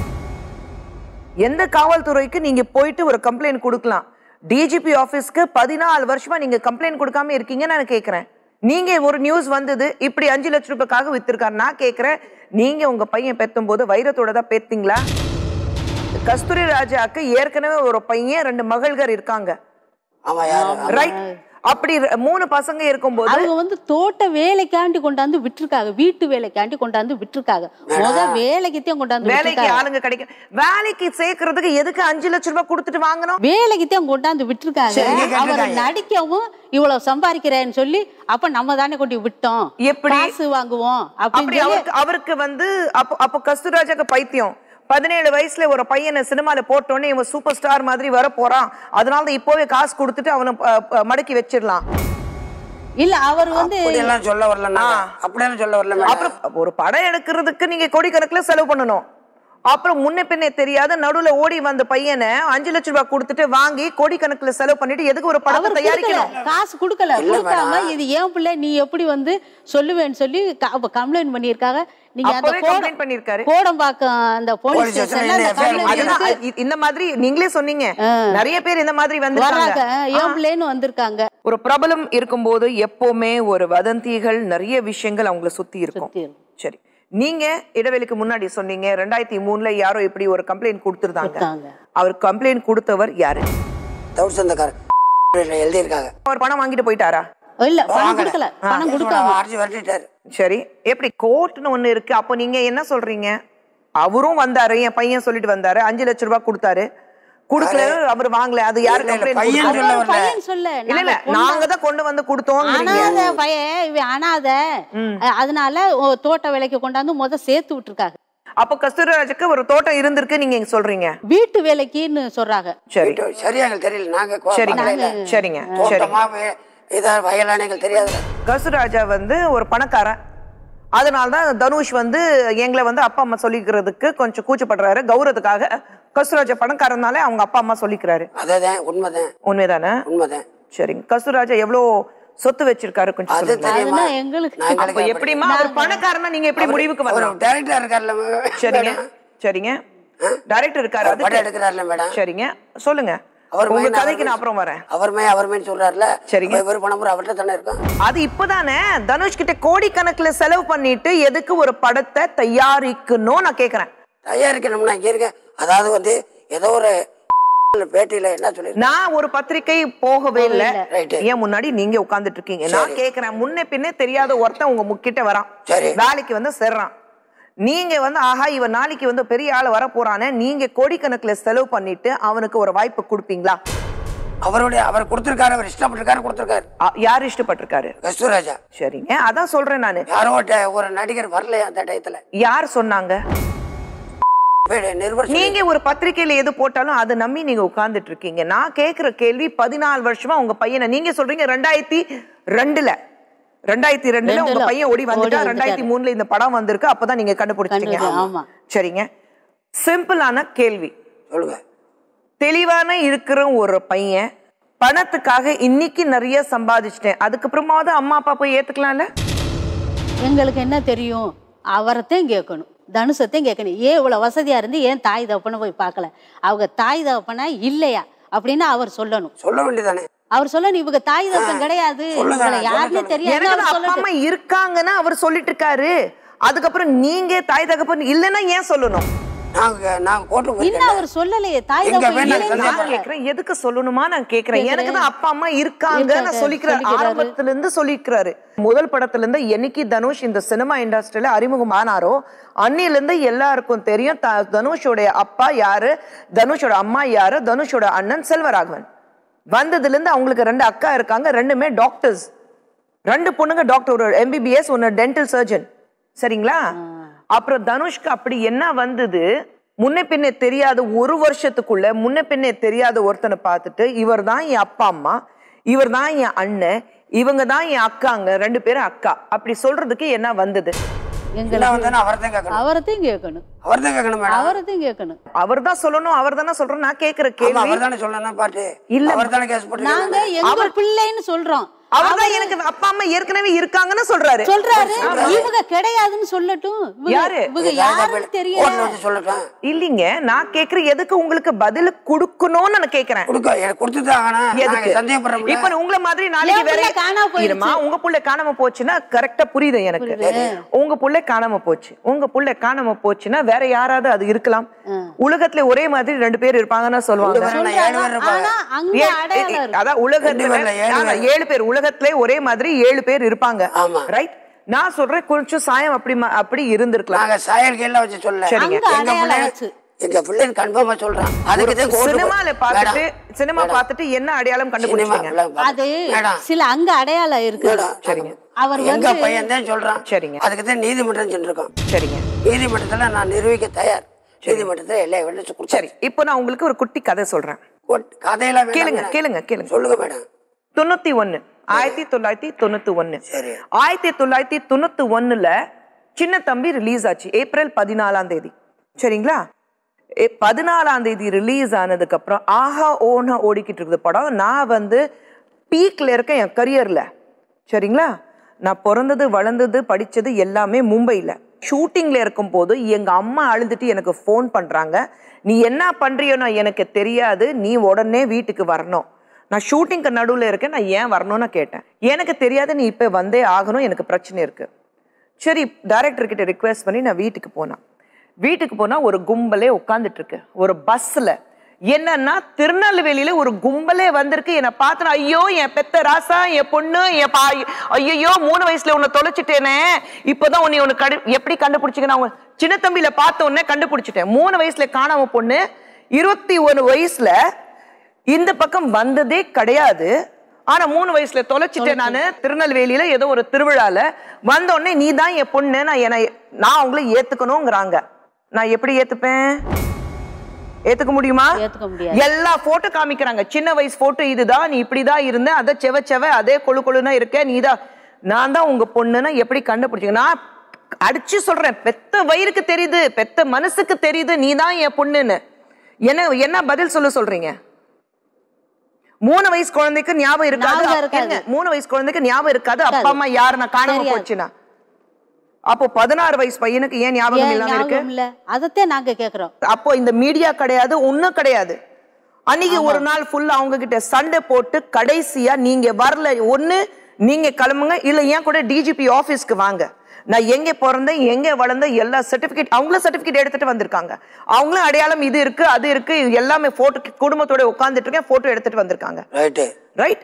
எந்த காவல்துறைக்கு நீங்க போயிட்டு ஒரு கம்ப்ளைண்ட் கொடுக்கலாம் டிஜிபி ஆபீஸ்க்கு பதினாலு வருஷமா நீங்க கம்ப்ளைண்ட் கொடுக்காம இருக்கீங்கன்னு நான் கேக்குறேன் நீங்க ஒரு நியூஸ் வந்தது இப்படி அஞ்சு லட்ச ரூபாய்க்காக வித்திருக்காரு நான் கேக்குறேன் நீங்க உங்க பையன் பெத்தும் போது வைரத்தோட தான் பெத்தீங்களா கஸ்தூரி ராஜாக்கு ஏற்கனவே ஒரு பையன் ரெண்டு மகள்கள் இருக்காங்க ஆமா யாரு ரைட் அப்படி ர- மூணு பசங்க இருக்கும்போது அவங்க வந்து தோட்ட வேலைக்காண்டி கொண்டாந்து விட்டுருக்காங்க வீட்டு வேலைக்காண்டி கொண்டாந்து விட்டுருக்காங்க முத வேலைக்குத்தான் கொண்டாந்து வேலைக்கு விட்டுருக்காங்க ஆளுங்க கிடைக்கும் வேலைக்கு சேர்க்கறதுக்கு எதுக்கு அஞ்சு லட்சம் ரூபாய் கொடுத்துட்டு வாங்கணும் வேலைக்குத்தான் கொண்டாந்து விட்டுருக்காங்க சரி, இங்க அவரை கேட்டிருக்காங்க. நடிக்கவும் இவ்வளவு சம்பாதிக்கிறேன்னு சொல்லி அப்ப நம்ம தானே கொண்டு விட்டோம் எப்படி? காசு வாங்குவோம் அப்படி அப்படின்னு சொல்லி அவருக்கு அவருக்கு வந்து அப்போ அப்போ கஸ்தூராஜாக்கு பைத்தியம் பதினேழு வயசுல ஒரு பையனை சினிமால போட்டோன்னே இவன் சூப்பர் ஸ்டார் மாதிரி வர போறான் அதனால தான் இப்போவே காசு கொடுத்துட்டு அவனை ப- ப- மடக்கி வச்சிடலாம் இல்ல அவர் வந்து அப்படியெல்லாம் சொல்ல வரல நாங்க. அப்படியெல்லாம் சொல்ல வரல மேடம் அப்புறம் ஒரு படம் எடுக்கிறதுக்கு நீங்க கோடிக்கணக்குல செலவு பண்ணணும் அப்புறம் முன்ன பின்னே தெரியாத நடுவுல ஓடி வந்த பையனை அஞ்சு லட்சம் ரூபாய் கொடுத்துட்டு வாங்கி கோடிக்கணக்குல செலவு பண்ணிட்டு எதுக்கு ஒரு படத்தை அவர் கொடுக்கல தயாரிக்கணும் காசு கொடுக்கல இல்ல கொடுக்காம மேடம். இது ஏன் பிள்ளை நீ எப்படி வந்து சொல்லுவேன்னு சொல்லி கம்ப்ளைண்ட் பண்ணியிருக்காங்க நீங்க அந்த அப்பவே complaint பண்ணியிருக்காரு. கோடம் கோடம்பாக்கம் அந்த போலீஸ் Police station ஸ்டேஷன்ல அந்த என்ன affair complaint அதுதான் எடுத்து இ- இந்த மாதிரி நீங்களே சொன்னீங்க நிறைய பேர் இந்த மாதிரி வர்றாங்க வந்திருக்காங்க ஏன் பிள்ளைன்னு வந்திருக்காங்க ஒரு பிரபலம் இருக்கும்போது எப்பவுமே ஒரு வதந்திகள் நிறைய விஷயங்கள் அவங்கள சுத்தி இருக்கும் சுத்தி இருக்கும். சரி நீங்க இடைவெளிக்கு முன்னாடி சொன்னீங்க ரெண்டாயிரத்தி மூணுல யாரோ இப்படி ஒரு கம்ப்ளைண்ட் கொடுத்திருந்தாங்க கொடுத்தாங்க. அவர் கம்ப்ளைண்ட் கொடுத்தவர் யாரு தவிர சொந்தக்காரர் எழுதியிருக்காங்க அவர் பணம் வாங்கிட்டு போயிட்டாரா இல்ல பணம் வாங்கல. கொடுக்கல பணம் கொடுக்காம அரைச்சி வரட்டிட்டாரு சரி எப்படி கோர்ட்னு ஒண்ணு இருக்கு அப்போ நீங்க என்ன சொல்றீங்க அவரும் வந்தாரு என் பையன் சொல்லிட்டு வந்தாரு அஞ்சு லட்சம் ரூபாய் கொடுத்தாரு குடுக்கல அவர் வாங்கல அது யாரு இல்ல, இல்ல, கம்ப்ளைண்ட் பையன் கொடுத்தாரு? சொல்ல அவர் வரல. பையன் சொல்ல இல்ல இல்ல நாங்க நாங்க தான் கொண்டு வந்து கொடுத்தோம் அனாத பையன் இவன் அனாத அதனால ஓ, தோட்ட வேலைக்கு கொண்டாந்து முத சேர்த்து விட்டுருக்காங்க அப்ப கஸ்தூரிராஜுக்கு ஒரு தோட்டம் இருந்திருக்கு நீங்க இங்க சொல்றீங்க வீட்டு வேலைக்குன்னு சொல்றாங்க சரி வீட்டு- சரியா எங்களுக்கு தெரியல நாங்க கோ- சரிங்க பார்க்கல. சரிங்க சரி தோட்டமா வே- இதா வயலான எங்களுக்கு தெரியாது கசுராஜா வந்து ஒரு பணக்காரன் அதனால தான் தனுஷ் வந்து எங்களை வந்து அப்பா அம்மா சொல்லிக்கிறதுக்கு கொஞ்சம் கூச்சப்படுறாரு கௌரவத்துக்காக கசுராஜா பணக்காரனாலே அவங்க அப்பா அம்மா சொல்லிக்கிறாரு அதேதான் உண்மைதான் உண்மைதானே உண்மைதான் சரிங்க கசுராஜா எவ்வளோ சொத்து வச்சிருக்காரு கொஞ்சம் அது சொல்லுங்க தெரியுமா அதுனா எங்களுக்கு நான் அப்ப எங்களுக்கு எப்படிமா அவர் பணக்காரனா நீங்க எப்படி முடிவுக்கு ஒரு வரலாம் டைரக்டர் இருக்கார்ல சரிங்க சரிங்க டைரக்டர் இருக்காரு படம் அதுக்கு எடுக்கிறார்ல மேடம் சரிங்க சொல்லுங்க அவர் உங்க மைண்ட் கதைக்கு நான் அவர் அப்புறம் வரேன் அவர்மே அவர்மே சொல்றாருல சரிங்க. இவர் பணம் பூரா அவர்கிட்ட தானே இருக்கும் அது இப்பதானே தனுஷ் கிட்ட கோடிக்கணக்குல செலவு பண்ணிட்டு எதுக்கு ஒரு படத்தை தயாரிக்கணும் நான் கேக்குறேன் தயாரிக்கணும்னா இங்க இருக்க அதாவது வந்து ஏதோ ஒரு பேட்டியில என்ன சொல்லிருக்க நான் ஒரு பத்திரிக்கை போகவே இல்ல ரைட்டு. ஏன் முன்னாடி நீங்க உட்கார்ந்துட்டு இருக்கீங்க நான் கேக்குறேன் முன்ன பின்னே தெரியாத ஒருத்தன் உங்க முக்கிட்ட வரான் சரி. வேலைக்கு வந்து சேர்றான் நீங்க வந்து ஆஹா இவன் நாளைக்கு வந்து பெரிய ஆள் வர போறானே நீங்க கோடிக்கணக்குல செலவு பண்ணிட்டு அவனுக்கு ஒரு வாய்ப்பு கொடுப்பீங்களா அவருடைய அவர் கொடுத்திருக்காரு அவர் இஷ்டப்பட்டிருக்காரு கொடுத்திருக்காரு அ, யார் இஷ்டப்பட்டிருக்காரு கஸ்தூராஜா சரிங்க அதான் சொல்றேன் நானு யாரோ ஒருத்த- ஒரு நடிகர் வரலையா அந்த டயத்துல யார் சொன்னாங்க நிருபர் சொல்லி- நீங்க ஒரு பத்திரிக்கையில எது போட்டாலும் அதை நம்பி நீங்க உட்கார்ந்துட்டு இருக்கீங்க நான் கேக்குற கேள்வி பதினாலு வருஷமா உங்க பையனை நீங்க சொல்றீங்க ரெண்டாயிரத்தி ரெண்டுல ரெண்டாயிரத்தி ரெண்டுல உங்க ரெண்டுல பையன் ஓடி வந்துட்டா ஓடி வந்துட்டாரு. ரெண்டாயிரத்தி மூணுல இந்த படம் வந்திருக்கு அப்பதான் நீங்க கண்டுபிடிச்சீங்க கண்டுபிடி- ஆமா. சரிங்க சிம்பிளான கேள்வி சொல்லுங்க தெளிவான இருக்கிற ஒரு பையன் பணத்துக்காக இன்னைக்கு நிறைய சம்பாதிச்சிட்டேன் அதுக்கப்புறமாவது அம்மா அப்பா போய் ஏத்துக்கலாம்ல எங்களுக்கு என்ன தெரியும் அவரைத்தான் கேட்கணும் தனுஷத்தையும் கேட்கணும் ஏன் இவ்வளவு வசதியா இருந்து ஏன் தாய் தகப்பனை போய் பார்க்கல அவங்க தாய் தகப்பனா இல்லையா அப்படின்னு அவர் சொல்லணும் சொல்ல வேண்டியதானே அவர் சொல்லணும் இவங்க தாய் தகப்பன் கிடையாது சொல்லுங்க, இவங்களை சொல்லுங்க, யாருன்னே சொல்லுங்க. தெரியாது எனக்கு அவர் தான் அப்பா சொல்லட்டும் அம்மா இருக்காங்கன்னு அவர் சொல்லிட்டு இருக்காரு அதுக்கப்புறம் நீங்க தாய் தகப்பன் இல்லைன்னா ஏன் சொல்லணும் நாங்க நாங்க கோர்ட்டு இன்னும் போயிருக்கேன் அவர் சொல்லலையே தாய் எங்க தகப்பன் வேணா இல்லைன்னு சந்தேகம் நான் சொல்லல. கேக்குறேன் எதுக்கு சொல்லணுமா நான் கேக்குறேன் கேக்குறேன். எனக்கு தான் அப்பா அம்மா இருக்காங்க நான் இருக்காங்க, சொல்லிக்கிறேன் சொல்லிக்கிறாரு. ஆரம்பத்துல இருந்து சொல்லிக்கிறாரு முதல் படத்துல இருந்து என்னைக்கு தனுஷ் இந்த சினிமா இண்டஸ்ட்ரியில அறிமுகம் ஆனாரோ அன்னில இருந்து எல்லாருக்கும் தெரியும் த- தனுஷோட அப்பா யாரு தனுஷோட அம்மா யாரு தனுஷோட அண்ணன் செல்வராகவன் வந்ததுல இருந்து அவங்களுக்கு ரெண்டு அக்கா இருக்காங்க ரெண்டுமே டாக்டர்ஸ் ரெண்டு பொண்ணுங்க டாக்டர் ஒரு எம்பிபிஎஸ் ஒன்னு டென்டல் சர்ஜன் சரிங்களா அப்புறம் தனுஷ்க்கு அப்படி என்ன வந்தது முன்ன பின்னே தெரியாத ஒரு வருஷத்துக்குள்ள முன்ன பின்னே தெரியாத ஒருத்தனை பார்த்துட்டு இவர் தான் என் அப்பா அம்மா இவர் தான் என் அண்ணன் இவங்க தான் என் அக்காங்க ரெண்டு பேரும் அக்கா அப்படி சொல்றதுக்கு என்ன வந்தது என்ன எங்களுக்கு வந்தானே அவரை தான் கேட்கணும் அவரைத்தையும் கேட்கணும் அவர் தான் கேட்கணும் மேடம் அவரைத்தையும் கேட்கணும் அவர் தான் சொல்லணும் அவர் தானே சொல்றோம் நான் கேக்குற ஆமா கேள்வி அவர் தானே சொல்லணும் பாட்டு இல்ல. அவர் தானே கேஸ் நாங்க போட்டு எங்க பிள்ளைன்னு சொல்றோம் அவர் தான் எனக்கு அப்பா அம்மா ஏற்கனவே இருக்காங்கன்னு சொல்றாரு சொல்றாரு இவங்க கிடையாதுன்னு சொல்லட்டும் இவங்க- யாரு? இவங்க யாருன்னு தெரியல கோர்ட்ல வந்து சொல்லட்டும் இல்லீங்க நான் கேக்குறேன் எதுக்கு உங்களுக்கு பதில் கொடுக்கணும்னு நான் கேக்குறேன் கொடுக்க எனக்கு கொடுத்துதான் ஆகணும் நாங்க எதுக்கு சந்தேகப்படுறோம் இப்ப உங்களை மாதிரி நாளைக்கு என் வேற புள்ள காணாம போயிடுச்சு. இருமா உங்க புள்ள காணாம போச்சுன்னா கரெக்டா புரியுது எனக்கு உங்க புள்ள காணாம போச்சு உங்க புள்ள காணாம போச்சுன்னா வேற யாராவது அது இருக்கலாம் உலகத்துல ஒரே மாதிரி ரெண்டு பேர் இருப்பாங்கன்னு சொல்லுவாங்க ரெண்டு பேரும் ஏழு பேர் இருப்பாங்க ஆனா அங்க ஏ- அடையாளம் ஏ- இருக்கு. அதான் உலகத்துல ரெண்டு பேர்ல ஏழு ஆமா, பேர். ஏழு பேர் உலகத்திலே ஒரே மாதிரி ஏழு பேர் இருப்பாங்க ஆமா. ரைட் நான் சொல்றேன் கொஞ்சம் சாயம் அப்படி ம- அப்படி இருந்திருக்கலாம் நாங்க சாயல் கீழ வச்சு சொல்ல சரிங்க. அங்க எங்க அடையாளம் பிள்ளை வச்சு. எங்க பிள்ளை கன்ஃபார்மா சொல்றான் அதுக்கு தான் கோர்ட்டு சினிமால போ- பார்த்துட்டு மேடம், சினிமா மேடம், பார்த்துட்டு என்ன அடையாளம் சினிமா கண்டுபிடிச்சீங்க பிள்ளை பார்த்து- அது மேடம், சில அங்க அடையாளம் இருக்கு மேடம், சரிங்க. அவர் எங்க வந்து- பையன் தான் சொல்றான் சரிங்க. அதுக்கு தான் நீதிமன்றம் சென்றிருக்கோம் சரிங்க நீதிமன்றத்துல நான் நிரூபிக்க தயார் நீதிமன்றத்துல எல்லா எவிடன்ஸ் சரி கொடுத்தாரு இப்போ நான் உங்களுக்கு ஒரு குட்டி கதை சொல்றேன் கதையெல்லாம் வேண்டாம் கேளுங்க மேடம். கேளுங்க கேளுங்க சொல்லுங்க மேடம் தொண்ணூத்தி ஒண்ணு ஆயிரத்தி தொள்ளாயிரத்தி தொண்ணூத்தி ஒண்ணு சரி. ஆயிரத்தி தொள்ளாயிரத்தி தொண்ணூத்தி ஒண்ணுல சின்ன தம்பி ரிலீஸ் ஆச்சு ஏப்ரல் பதினாலாம் தேதி சரிங்களா ஏ- பதினாலாம் தேதி ரிலீஸ் ஆனதுக்கு அப்புறம் ஆஹா ஓனா ஓடிக்கிட்டு இருக்குது படம் நான் வந்து பீக்ல இருக்கேன் என் கரியர்ல சரிங்களா நான் பிறந்தது வளர்ந்தது படிச்சது எல்லாமே மும்பையில் ஷூட்டிங்ல இருக்கும்போது எங்க அம்மா அழுதுட்டு எனக்கு ஃபோன் பண்றாங்க நீ என்ன பண்றியோனோ எனக்கு தெரியாது நீ உடனே வீட்டுக்கு வரணும் நான் ஷூட்டிங்க்கு நடுவில் இருக்கேன் நான் ஏன் வரணும்னு கேட்டேன் எனக்கு தெரியாது நீ இப்போ வந்தே ஆகணும் எனக்கு பிரச்சனை இருக்கு சரி டைரக்டர் கிட்ட ரிக்வெஸ்ட் பண்ணி நான் வீட்டுக்கு போனேன் வீட்டுக்கு போனா ஒரு கும்பலே உட்காந்துட்டு இருக்கு ஒரு பஸ்ல என்னன்னா திருநெல்வேலியில ஒரு கும்பலே வந்திருக்கு என்னை பார்த்து ஐயோ என் பெத்த ராசா என் பொண்ணு என் பா ஐயோ மூணு வயசுல உன்னை தொலைச்சிட்டேனே இப்போதான் உன்னை உனக்கு கண்டு எப்படி கண்டுபிடிச்சிங்க உங்க சின்ன தம்பியில பார்த்த உடனே கண்டுபிடிச்சிட்டேன் மூணு வயசுல காணாம பொண்ணு இருபத்தி ஒரு வயசுல இந்த பக்கம் வந்ததே கிடையாது ஆனா மூணு வயசுல தொலைச்சிட்டேன் நானு திருநெல்வேலியில ஏதோ ஒரு திருவிழால வந்த உடனே நீ தான் என் பொண்ணு நான் என்ன நான் அவங்கள ஏத்துக்கணுங்கிறாங்க நான் எப்படி ஏத்துப்பேன் ஏத்துக்க முடியுமா ஏத்துக்க முடியாது. எல்லா போட்டோ காமிக்கிறாங்க சின்ன வயசு போட்டோ இதுதான் நீ இப்படிதான் இருந்த அத செவ செவ அதே கொழு கொழுனா இருக்க நீதான் நான் தான் உங்க பொண்ணுன்னா எப்படி கண்டுபிடிச்சீங்க நான் அடிச்சு சொல்றேன் பெத்த வயிறுக்கு தெரியுது பெத்த மனசுக்கு தெரியுது நீ தான் என் பொண்ணுன்னு என்ன என்ன பதில் சொல்ல சொல்றீங்க மூணு வயசு குழந்தைக்கு ஞாபகம் இருக்காது ஞாபகம் அப்ப- இருக்காது. இருங்க, மூணு வயசு குழந்தைக்கு ஞாபகம் இருக்காது அப்பா அம்மா யாரு நான் காணாம தெரியாது. போச்சுன்னா அப்போ பதினாறு வயசு பையனுக்கு ஏன் ஞாபகம் ஏன் இல்லாம இருக்கு ஞாபகம் இல்ல அதத்தான் நாங்க கேக்குறோம் அப்போ இந்த மீடியா கிடையாது ஒண்ணும் கிடையாது அன்னைக்கு ஒரு நாள் ஃபுல்லா அவங்க கிட்ட சண்டை போட்டு கடைசியா நீங்க வரல ஒண்ணு நீங்க கிளம்புங்க இல்ல ஏன் கூட டிஜிபி ஆபீஸ்க்கு வாங்க நான் எங்க பிறந்தேன் எங்க வளர்ந்தேன் எல்லா சர்டிபிகேட் அவங்களும் சர்டிபிகேட் எடுத்துட்டு வந்திருக்காங்க அவங்களும் அடையாளம் இது இருக்கு அது இருக்கு இது எல்லாமே போட்டோ குடும்பத்தோட உட்கார்ந்துட்டு இருக்கேன் போட்டோ எடுத்துட்டு வந்திருக்காங்க ரைட்டு ரைட்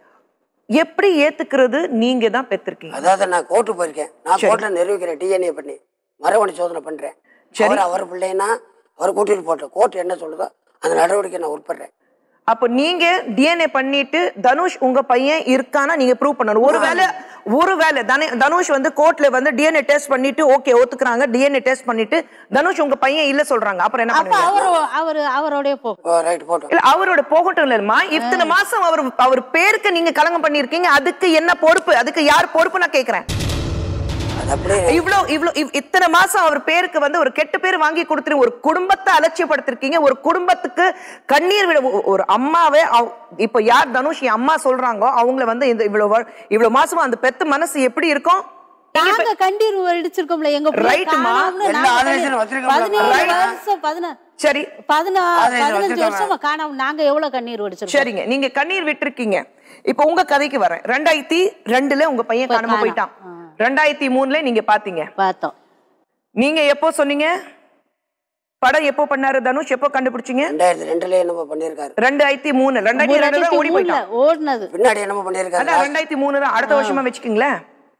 எப்படி ஏத்துக்கிறது நீங்க தான் பெற்றிருக்கீங்க அதாவது நான் கோர்ட்டு போயிருக்கேன் நான் கோர்ட்ல நிரூபிக்கிறேன் டிஎன்ஏ பண்ணி மரபணு சோதனை பண்றேன் அவர் அவர் பிள்ளைன்னா அவர் கூட்டிட்டு போட்டோம் கோர்ட் என்ன சொல்லுதோ அந்த நடவடிக்கை நான் உட்படுறேன் அப்போ நீங்க டிஎன்ஏ பண்ணிட்டு தனுஷ் உங்க பையன் இருக்கானா நீங்க ப்ரூவ் பண்ணணும் ஒருவேளை ஒருவேளை தனு- தனுஷ் வந்து கோர்ட்ல வந்து டிஎன்ஏ டெஸ்ட் பண்ணிட்டு ஓகே ஒத்துக்குறாங்க டிஎன்ஏ டெஸ்ட் பண்ணிட்டு தனுஷ் உங்க பையன் இல்ல சொல்றாங்க அப்புறம் என்ன அப்ப பண்ணுவீங்க அவரு அவரு அவரோடய போ ரைட் போட்டோம் இல்ல அவரோட போகட்டும் இல்லம்மா இத்தனை மாசம் அவர் அவர் பேருக்கு நீங்க கலங்கம் பண்ணிருக்கீங்க அதுக்கு என்ன பொறுப்பு அதுக்கு யார் பொறுப்பு நான் கேக்குறேன் அது அப்படியே இவ்ளோ இவ்ளோ இவ்- இத்தனை மாசம் அவர் பேருக்கு வந்து ஒரு கெட்ட பேர் வாங்கி கொடுத்துரு ஒரு குடும்பத்தை அலட்சியப்படுத்திருக்கீங்க ஒரு குடும்பத்துக்கு கண்ணீர் விட ஒ- ஒரு அம்மாவே அவ- இப்ப யார் தனுஷ் என் அம்மா சொல்றாங்கோ அவங்கள வந்து இந்த இவ்வளவு வ- இவ்வளவு மாசமா அந்த பெத்த மனசு எப்படி இருக்கும் நாங்க கண்டீர் அடிச்சிருக்கோம்ல எங்க பிள்ளை ரைட்டுமா. காணோம்னு எல்லா நாங்க ஆதாரத்தையும் கண்ணீர் வச்சிருக்கோம்ல. பதினேழு ரைட். வருஷம் பதினாறு சரி பதினா ஆதாரத்தை பதினஞ்சு வச்சிருக்கோம். வருஷமா காணாம நாங்க எவ்வளவு கண்ணீர் வடிச்சிருக்கோம் சரிங்க நீங்க கண்ணீர் விட்டுருக்கீங்க இப்ப உங்க கதைக்கு வரேன் ரெண்டாயிரத்தி ரெண்டுல உங்க பையன் இப்ப காணாம காணோம். போயிட்டான் ஆ. ரெண்டாயிரத்தி மூணுல நீங்க பாத்தீங்க பார்த்தோம் நீங்க எப்போ சொன்னீங்க படம் எப்போ பண்ணாரு தனுஷ் எப்போ கண்டுபிடிச்சீங்க ரெண்டாயிரத்தி ரெண்டுல என்னமோ பண்ணியிருக்காரு ரெண்டாயிரத்தி மூணு ரெண்டாயிரத்தி ரெண்டுல ஓடி போயிட்டான் ஓடுனது பின்னாடி என்னமோ பண்ணியிருக்காரு அதான் ரெண்டாயிரத்தி மூணு தான் அடுத்த வருஷமா வச்சுக்கீங்களேன்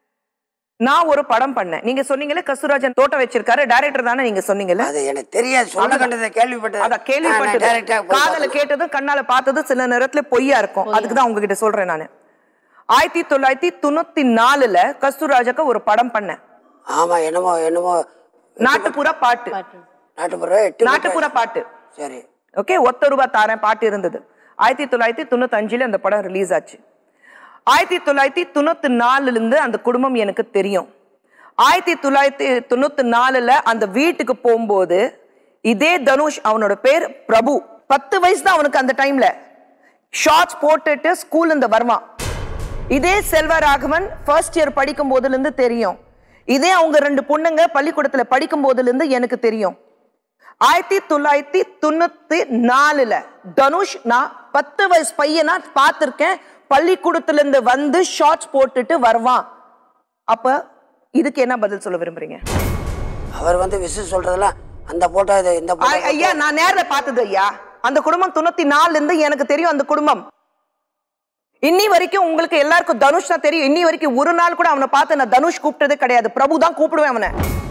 நான் ஒரு படம் பண்ணேன் நீங்க சொன்னீங்களே கஸ்தூராஜன் தோட்டம் வச்சிருக்காரு டைரக்டர் தானே நீங்க சொன்னீங்கல்ல அது எனக்கு தெரியாது சொல்ல கண்டதை கேள்விப்பட்டது அத கேள்விப்பட்டது டைரக்டா காதல கேட்டதும் கண்ணால பார்த்ததும் சில நேரத்துல பொய்யா இருக்கும் அதுக்கு தான் உங்ககிட்ட சொல்றேன் நானு ஆயிரத்தி தொள்ளாயிரத்தி தொண்ணூத்தி நாலுல கஸ்தூராஜாக்கு ஒரு படம் பண்ணேன் ஆமா என்னமோ என்னமோ நாட்டுப்புற பாட்டு பாட்டு நாட்டுப்புற எட்டு நாட்டுப்புற பாட்டு சரி ஓகே ஒத்த ரூபா தாரேன் பாட்டு இருந்தது ஆயிரத்தி தொள்ளாயிரத்தி தொண்ணூத்தஞ்சுல அந்த படம் ரிலீஸ் ஆச்சு ஆயிரத்தி தொள்ளாயிரத்தி தொண்ணூத்தி நாலுல இருந்து அந்த குடும்பம் எனக்கு தெரியும் ஆயிரத்தி தொள்ளாயிரத்தி தொண்ணூத்தி நாலுல அந்த வீட்டுக்கு போகும்போது இதே தனுஷ் அவனோட பேர் பிரபு பத்து வயசு தான் அவனுக்கு அந்த டைம்ல ஷார்ட்ஸ் போட்டுட்டு ஸ்கூல்ல இருந்து வருவான் இதே செல்வராகவன் ஃபர்ஸ்ட் இயர் படிக்கும் போதுல இருந்து தெரியும் இதே அவங்க ரெண்டு பொண்ணுங்க பள்ளிக்கூடத்துல படிக்கும் போதுல இருந்து எனக்கு தெரியும் ஆயிரத்தி தொள்ளாயிரத்தி தொண்ணூத்தி நாலுல தனுஷ் நான் பத்து வயசு பையனா பார்த்திருக்கேன் பள்ளிக்கூடத்துல இருந்து வந்து ஷார்ட்ஸ் போட்டுட்டு வருவான் அப்ப இதுக்கு என்ன பதில் சொல்ல விரும்புறீங்க அவர் வந்து விசு சொல்றதெல்லாம் அந்த போட்டோ இது இந்த ஐ- போட்டோ ஐயா நான் நேர்ல பார்த்தது ஐயா அந்த குடும்பம் தொண்ணூத்தி நாலுல இருந்து எனக்கு தெரியும் அந்த குடும்பம் இன்னி வரைக்கும் உங்களுக்கு எல்லாருக்கும் தனுஷ் தான் தெரியும் இன்னி வரைக்கும் ஒரு நாள் கூட அவனை பார்த்து நான் தனுஷ் கூப்பிட்டதே கிடையாது பிரபு தான் கூப்பிடுவேன் அவனை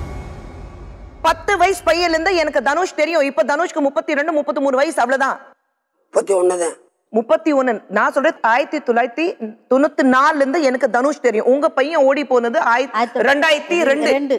பத்து வயசு பையன்ல இருந்து எனக்கு தனுஷ் தெரியும் இப்ப தனுஷ்க்கு முப்பத்தி ரெண்டு முப்பத்தி மூணு வயசு அவ்வளவுதான் முப்பத்தி ஒன்று தான் முப்பத்தி ஒண்ணு நான் சொல்றேன் ஆயிரத்தி தொள்ளாயிரத்தி தொண்ணூத்தி நாலுல இருந்து எனக்கு தனுஷ் தெரியும் உங்க பையன் ஓடி போனது ஆயிரத்தி ஆயிரத்தி ரெண்டாயிரத்தி ரெண்டு ரெண்டு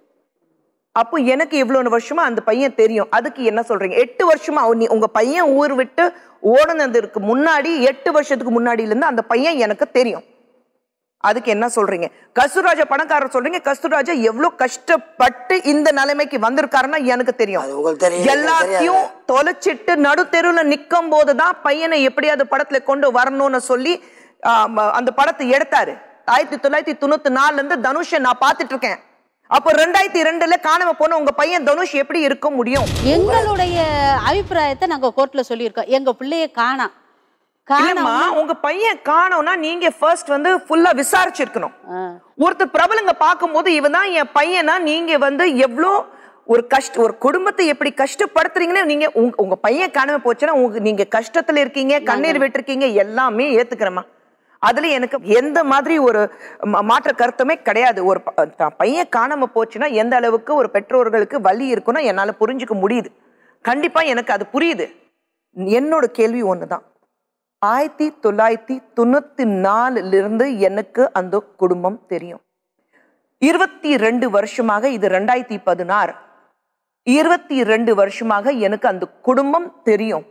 அப்போ எனக்கு இவ்வளவு வருஷமா அந்த பையன் தெரியும் அதுக்கு என்ன சொல்றீங்க எட்டு வருஷமா நீ உங்க பையன் ஊர் விட்டு ஓடுனதுக்கு முன்னாடி எட்டு வருஷத்துக்கு முன்னாடில இருந்து அந்த பையன் எனக்கு தெரியும் அதுக்கு என்ன சொல்றீங்க கஸ்தூராஜா பணக்காரர் சொல்றீங்க கஸ்தூராஜா எவ்வளவு கஷ்டப்பட்டு இந்த நிலைமைக்கு வந்திருக்காருன்னா எனக்கு தெரியும் அது உங்களுக்கு தெரியும், எனக்கு எல்லாத்தையும் தொலைச்சிட்டு நடுத்தெருவுல நிக்கும் போதுதான் பையனை எப்படியாவது படத்துல கொண்டு வரணும்னு சொல்லி ஆம், அந்த படத்தை எடுத்தாரு ஆயிரத்தி தொள்ளாயிரத்தி தொண்ணூத்தி நாலுல இருந்து தனுஷை நான் பார்த்துட்டு இருக்கேன் அப்போ ரெண்டாயிரத்தி ரெண்டுல காணாம போன உங்க பையன் தனுஷ் எப்படி இருக்க முடியும் எங்களுடைய அபிப்பிராயத்தை நாங்க கோர்ட்ல சொல்லியிருக்கோம் எங்க பிள்ளைய காணாம் இல்லம்மா காணாம உங்க பையன் காணோம்னா நீங்க ஃபர்ஸ்ட் வந்து ஃபுல்லா விசாரிச்சிருக்கணும் ஒருத்தர் பிரபலங்க பார்க்கும்போது இவன் தான் என் பையனா நீங்க வந்து எவ்வளோ ஒரு கஷ்ட ஒரு குடும்பத்தை எப்படி கஷ்டப்படுத்துறீங்கன்னு நீங்க உங்க உங்க பையன் காணாம போச்சுன்னா உங்க நீங்க கஷ்டத்துல இருக்கீங்க கண்ணீர் விட்டுருக்கீங்க எல்லாமே ஏத்துக்கிறேம்மா அதுல எனக்கு எந்த மாதிரி ஒரு ம- மாற்று கருத்துமே கிடையாது ஒரு ப- தான் பையன் காணாம போச்சுன்னா எந்த அளவுக்கு ஒரு பெற்றோர்களுக்கு வலி இருக்குன்னு என்னால புரிஞ்சுக்க முடியுது கண்டிப்பா எனக்கு அது புரியுது என்னோட கேள்வி ஒண்ணுதான் ஆயிரத்தி தொள்ளாயிரத்தி தொண்ணூத்தி நாலுல இருந்து எனக்கு அந்த குடும்பம் தெரியும் இருபத்தி ரெண்டு வருஷமாக இது ரெண்டாயிரத்தி பதினாறு இருபத்தி ரெண்டு வருஷமாக எனக்கு அந்த குடும்பம் தெரியும்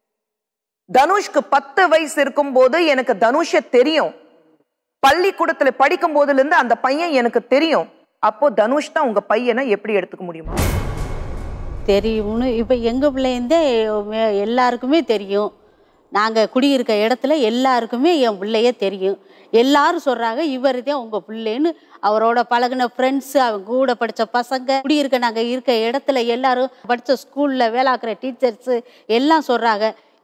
தனுஷ்க்கு பத்து வயசு இருக்கும்போது எனக்கு தனுஷ தெரியும் பள்ளிக்கூடத்துல படிக்கும் போதுல இருந்து அந்த பையன் எனக்கு தெரியும் அப்போ தனுஷ் தான் உங்க பையனை எப்படி எடுத்துக்க முடியுமா தெரியும்னு இப்போ எங்கள் பிள்ளைந்தே எல்லாருக்குமே தெரியும் நாங்கள் குடியிருக்க இடத்துல எல்லாருக்குமே என் பிள்ளைய தெரியும் எல்லாரும் சொல்கிறாங்க இவர் தான் உங்கள் பிள்ளைன்னு அவரோட பழகுன ஃப்ரெண்ட்ஸு அவங்க கூட படித்த பசங்க குடியிருக்க நாங்கள் இருக்க இடத்துல எல்லாரும் படித்த ஸ்கூலில் வேலாக்குற டீச்சர்ஸு எல்லாம் சொல்கிறாங்க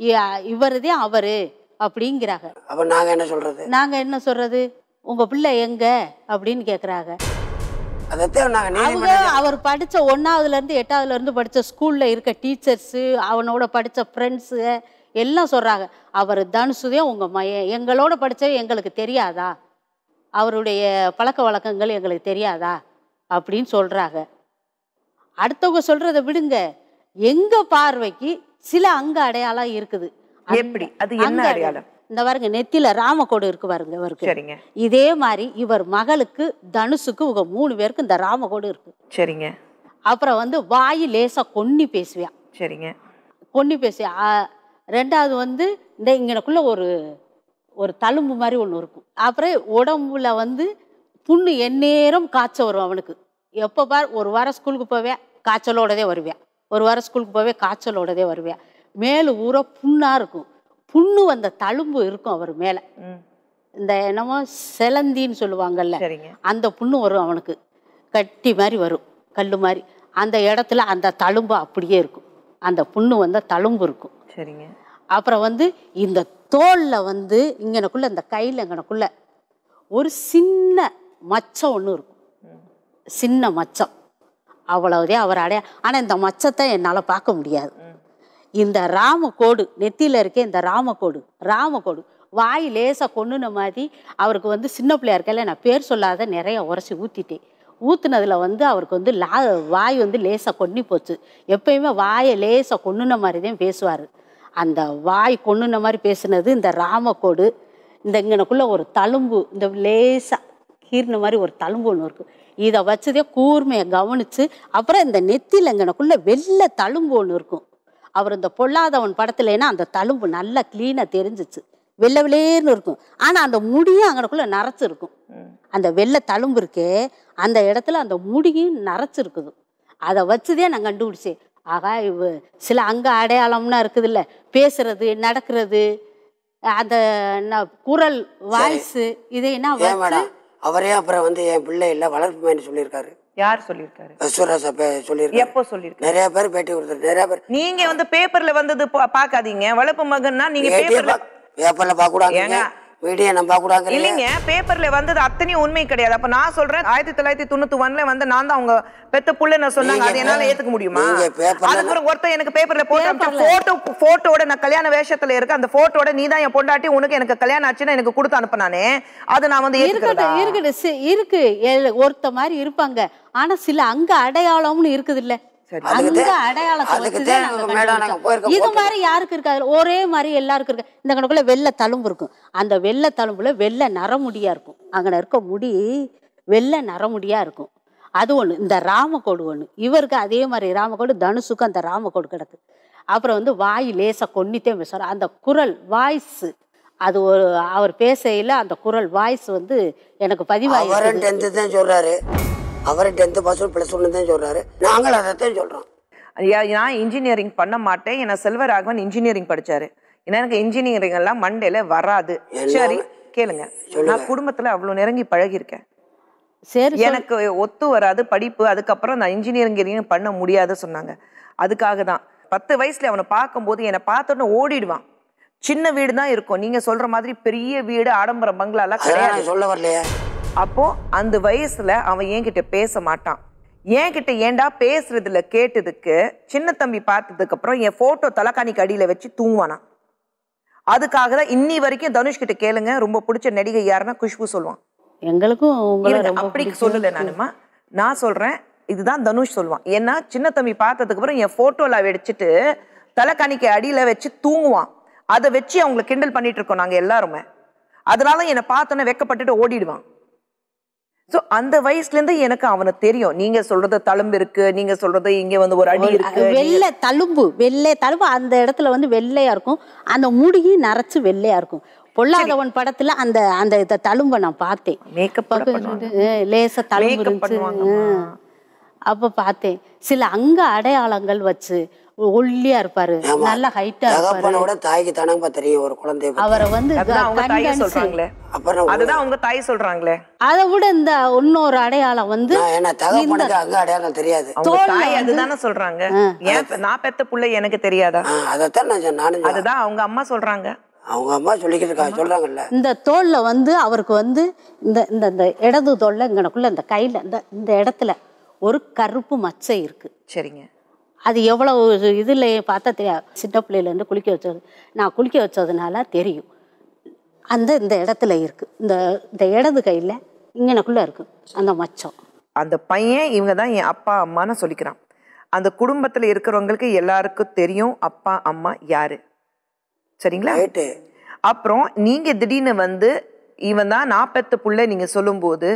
இவர் தான் அவர் அப்படிங்கிறாங்க அப்போ நாங்கள் என்ன சொல்கிறது நாங்கள் என்ன சொல்கிறது உங்கள் பிள்ளை எங்கே அப்படின்னு கேட்குறாங்க அதைத்தான் நாங்கள் அவங்க நீதிமன்றம் அவர் படிச்ச ஒன்னாவதுல இருந்து எட்டாவதுல இருந்து படிச்ச ஸ்கூல்ல இருக்க டீச்சர்ஸு அவனோட படிச்ச ஃப்ரெண்ட்ஸு எல்லாம் சொல்றாங்க அவர் தனுசுதே உங்க மையன் எங்களோட படிச்சது எங்களுக்கு தெரியாதா அவருடைய பழக்க வழக்கங்கள் எங்களுக்கு தெரியாதா அப்படின்னு சொல்றாங்க அடுத்தவங்க சொல்றதை விடுங்க எங்க பார்வைக்கு சில அங்க அடையாளம் இருக்குது அந்த எப்படி? அது என்ன அங்க அடையாளம்? இந்த பாருங்க நெத்தில ராமக்கோடு இருக்கு பாருங்க இவருக்கு சரிங்க இதே மாதிரி இவர் மகளுக்கு தனுஷுக்கு இவங்க மூணு பேருக்கு இந்த ராமகோடு இருக்கு சரிங்க அப்புறம் வந்து வாய் லேசா கொன்னி பேசுவான் சரிங்க கொன்னி பேசுவா ஆ, ரெண்டாவது வந்து இந்த இங்கனக்குள்ள ஒரு ஒரு தழும்பு மாதிரி ஒன்று இருக்கும் அப்புறம் உடம்புல வந்து புண்ணு எந்நேரம் காய்ச்சல் வரும் அவனுக்கு எப்போ பார் ஒரு வாரம் ஸ்கூலுக்கு போவேன் காய்ச்சலோடதே வருவேன் ஒரு வாரம் ஸ்கூலுக்கு போவே காய்ச்சலோடதே வருவேன் மேலு ஊற புண்ணாக இருக்கும் புண்ணு வந்த தழும்பு இருக்கும் அவர் மேலே ம் இந்த என்னமோ செலந்தின்னு சொல்லுவாங்கல்ல சரிங்க அந்த புண்ணு வரும் அவனுக்கு கட்டி மாதிரி வரும் கல் மாதிரி அந்த இடத்துல அந்த தழும்பு அப்படியே இருக்கும் அந்த புண்ணு வந்த தழும்பு இருக்கும் சரிங்க அப்புறம் வந்து இந்த தோலில் வந்து இங்கனக்குள்ள இந்த கையில் இங்கனக்குள்ள ஒரு சின்ன மச்சம் ஒன்று இருக்கும் சின்ன மச்சம் அவ்வளவுதே அவர் அடைய ஆனால் இந்த மச்சத்தை என்னால் பார்க்க முடியாது இந்த ராமக்கோடு நெத்தியில் இருக்க இந்த ராமக்கோடு ராமக்கோடு வாய் லேசாக கொண்டுன மாதிரி அவருக்கு வந்து சின்ன பிள்ளையா இருக்கல நான் பேர் சொல்லாத நிறைய உரைச்சி ஊற்றிட்டேன் ஊற்றுனதில் வந்து அவருக்கு வந்து லா வாய் வந்து லேசாக கொன்னி போச்சு எப்பயுமே வாயை லேசாக கொண்டுன மாதிரி தான் பேசுவார் அந்த வாய் கொண்டுன மாதிரி பேசுனது இந்த ராமக்கோடு இந்த இங்கனக்குள்ள ஒரு தழும்பு இந்த லேசாக கீர்ன மாதிரி ஒரு தழும்பு ஒன்று இருக்கும் இதை வச்சதே கூர்மையை கவனித்து அப்புறம் இந்த நெத்தியில் இங்கனக்குள்ள வெள்ளை தழும்பு ஒன்று இருக்கும் அவர் இந்த பொல்லாதவன் படத்துலனா அந்த தழும்பு நல்லா க்ளீனாக தெரிஞ்சிச்சு வெள்ளை வெள்ளேர்னு இருக்கும் ஆனால் அந்த முடியும் அங்கனக்குள்ள நரைச்சிருக்கும் அந்த வெள்ளை தழும்பு இருக்கே அந்த இடத்துல அந்த முடியும் நரைச்சிருக்குது அதை வச்சுதே நான் கண்டுபிடிச்சேன் ஆகா இவ சில அங்க அடையாளம்னா இருக்குதுல்ல பேசுறது நடக்கிறது அந்த ந- குரல் வாய்ஸு இதையெல்லாம் ஏன் வச்சு மேடம் அவரே அப்புறம் வந்து என் பிள்ளை இல்லை வளர்ப்பு மேன்னு சொல்லியிருக்காரு யார் சொல்லியிருக்காரு விஸ்வராஜா பே சொல்லியிருக்காரு எப்போ சொல்லியிருக்காரு நிறைய பேர் பேட்டி கொடுத்தாரு நிறைய பேர் நீங்க வந்து பேப்பர்ல வந்தது பா- பார்க்காதீங்க வளர்ப்பு மகன்னா நீங்க பேட்டியை பேப்பர்ல பா- பேப்பர்ல பார்க்க கூடாது ஏங்க மீடியா நம்ப கூடாங்க இல்லைங்க பேப்பர்ல வந்தது அத்தனையும் உண்மை கிடையாது அப்ப நான் சொல்றேன் ஆயிரத்தி தொள்ளாயிரத்தி தொண்ணூத்தி ஒன்ல வந்து நான் தான் அவங்க பெத்த புள்ள சொன்னாங்க நீங்க அது என்னால பே- ஏத்துக்க முடியுமா நீங்க பேப்பர்ல- அதுக்கப்புறம் ஒருத்தர் எனக்கு பேப்பர்ல போட்டு பேப்பர்ல. போட்டோ போட்டோட நான் கல்யாண வேஷத்துல இருக்கு அந்த போட்டோட நீ தான் என் பொண்டாட்டி உனக்கு எனக்கு கல்யாணம் ஆச்சுன்னு எனக்கு கொடுத்து அனுப்புனானே அது நான் வந்து ஏத்துக்கிறதா இருக்கட்டும் இருக்கட்டும் சி- இருக்கு எல்- ஒருத்த மாதிரி இருப்பாங்க ஆனா சில அங்க அடையாளம்னு இருக்குது இல்ல சரி. அதுக்கு அங்க தான் அடையாளத்தை அதுக்கு வச்சுதான் தான் நாங்க மேடம் நாங்க கண்டுபிடிச்சோம். போயிருக்கோம் இது photo. மாதிரி யாருக்கு இருக்காது ஒரே மாதிரி எல்லாருக்கும் இருக்கு இந்த கணக்குள்ள வெள்ளை தழும்பு இருக்கும் அந்த வெள்ளை தழும்புல வெள்ளை நரமுடியா இருக்கும் அங்கே இருக்க முடி வெள்ளை நரமுடியா இருக்கும் அது ஒண்ணு இந்த ராமக்கோடு ஒண்ணு இவருக்கு அதே மாதிரி ராமக்கோடு தனுஷுக்கும் அந்த ராமக்கோடு கிடக்கு அப்புறம் வந்து வாய் லேசா கொன்னித்தே பேசுறாரு அந்த குரல் வாய்ஸ் அது ஒரு அவர் பேசையில அந்த குரல் வாய்ஸ் வந்து எனக்கு பதிவாகி அவரும் டென்த்து தான் சொல்றாரு அவரும் டென்த்து பாஸ் ப்ளஸ் ஒன்று தான் சொல்றாரு நாங்களும் அதை தான் சொல்றோம் ஐயா, நான் இன்ஜினியரிங் பண்ண மாட்டேன் என்ன செல்வராகவன் இன்ஜினியரிங் படிச்சாரு ஏன்னா எனக்கு இன்ஜினியரிங் எல்லாம் மண்டையில வராது எல்லாமே- சரி கேளுங்க நான் குடும்பத்துல அவ்வளவு நெருங்கி பழகியிருக்கேன் சரி எனக்கு ஒத்து வராது படிப்பு அதுக்கப்புறம் நான் இன்ஜினியரிங் பண்ண முடியாது சொன்னாங்க அதுக்காக தான் பத்து வயசுல அவனை பார்க்கும்போது என்னை பார்த்தோன்னே ஓடிடுவான் சின்ன வீடு தான் இருக்கும் நீங்க சொல்ற மாதிரி பெரிய வீடு ஆடம்பர பங்களாலாம் அதெல்லாம் கிடையாது நான் சொல்ல வரலையே அப்போ அந்த வயசுல அவன் என்கிட்ட பேச மாட்டான் என்கிட்ட ஏன்டா பேசுறதுல கேட்டதுக்கு சின்ன தம்பி பார்த்ததுக்கு அப்புறம் என் போட்டோ தலைக்காணிக்கு அடியில வச்சு தூங்குவானா அதுக்காக தான் இன்னி வரைக்கும் தனுஷ் கிட்ட கேளுங்க ரொம்ப பிடிச்ச நடிகை யாருன்னா குஷ்பு சொல்லுவான் எங்களுக்கும் உங்களை இருங்க, ரொம்ப அப்படி பிடிக்கும். சொல்லல நானுமா நான் சொல்றேன் இதுதான் தனுஷ் சொல்லுவான் ஏன்னா சின்ன தம்பி பார்த்ததுக்கு அப்புறம் என் போட்டோல வச்சுட்டு தலைக்காணிக்கு அடியில வச்சு தூங்குவான் அதை வச்சு அவங்களை கிண்டல் பண்ணிட்டு இருக்கோம் நாங்க எல்லாருமே அதனால என்னை பார்த்தோன்னே வெக்கப்பட்டுட்டு ஓடிடுவான் சோ அந்த வயசுல இருந்து எனக்கு அவனை தெரியும் நீங்க சொல்றது தழும்பு இருக்கு நீங்க சொல்றது இங்க வந்து ஒரு அடி இருக்கு வெள்ளை தழும்பு வெள்ளை தழும்பு அந்த இடத்துல வந்து வெள்ளையா இருக்கும் அந்த முடியும் நரைச்சு வெள்ளையா இருக்கும் பொல்லாதவன் படத்துல அந்த அந்த இத தழும்ப நான் பார்த்தேன் மேக்கப் பக்கம் அஹ் லேசா தழும்பு Makeup இருந்துச்சு பண்ணுவாங்கம்மா. அஹ். அப்ப பார்த்தேன் சில அங்க அடையாளங்கள் வச்சு ஒல்லியா இருப்பாரு ஆமா. நல்ல ஹைட்டா இருப்பாரு தகப்பனோட தாய்க்கு தானப்பா தெரியும் ஒரு குழந்தைய பத்தி. அவரை வந்து அதுதான் அவங்க தாயே கண்காணிச்சு சொல்றாங்களே அப்புறம் அதுதான் அவங்க தாய் சொல்றாங்களே அதை விட இந்த இன்னொரு அடையாளம் வந்து நான் என்ன தகப்பனுக்கு அங்க அடையாளம் தெரியாது அவங்க தோல்ல தாய் வந்து- அதுதானே சொல்றாங்க ஏன் நான் பெத்த புள்ள எனக்கு தெரியாதா ஆ, அதைத்தான் நான் சொன்னேன். நானும் சொன்னேன். அதுதான் அவங்க அம்மா சொல்றாங்க அவங்க அம்மா சொல்லிக்கிட்டு இருக்கா சொல்றாங்கல்ல இந்த தோல்ல வந்து அவருக்கு வந்து இந்த இந்த இந்த இடது தோல்ல இங்கனக்குள்ள இந்த கையில இந்த இந்த இடத்துல ஒரு கருப்பு மச்சை இருக்கு சரிங்க அது எவ்வளவு இதுல பார்த்தா தெரியாது சின்ன பிள்ளையில இருந்து குளிக்க வச்சது நான் குளிக்க வச்சதுனால தெரியும் அந்த இந்த இடத்துல இருக்கு இந்த இந்த இடது கையில இங்கனக்குள்ள இருக்கு அந்த மச்சம் அந்த பையன் இவங்க தான் என் அப்பா அம்மான்னு சொல்லிக்கிறான் அந்த குடும்பத்துல இருக்கிறவங்களுக்கு எல்லாருக்கும் தெரியும் அப்பா அம்மா யாரு சரிங்களா ரைட்டு அப்புறம் நீங்க திடீர்னு வந்து இவன் தான் நான் பெத்த புள்ள நீங்க சொல்லும்போது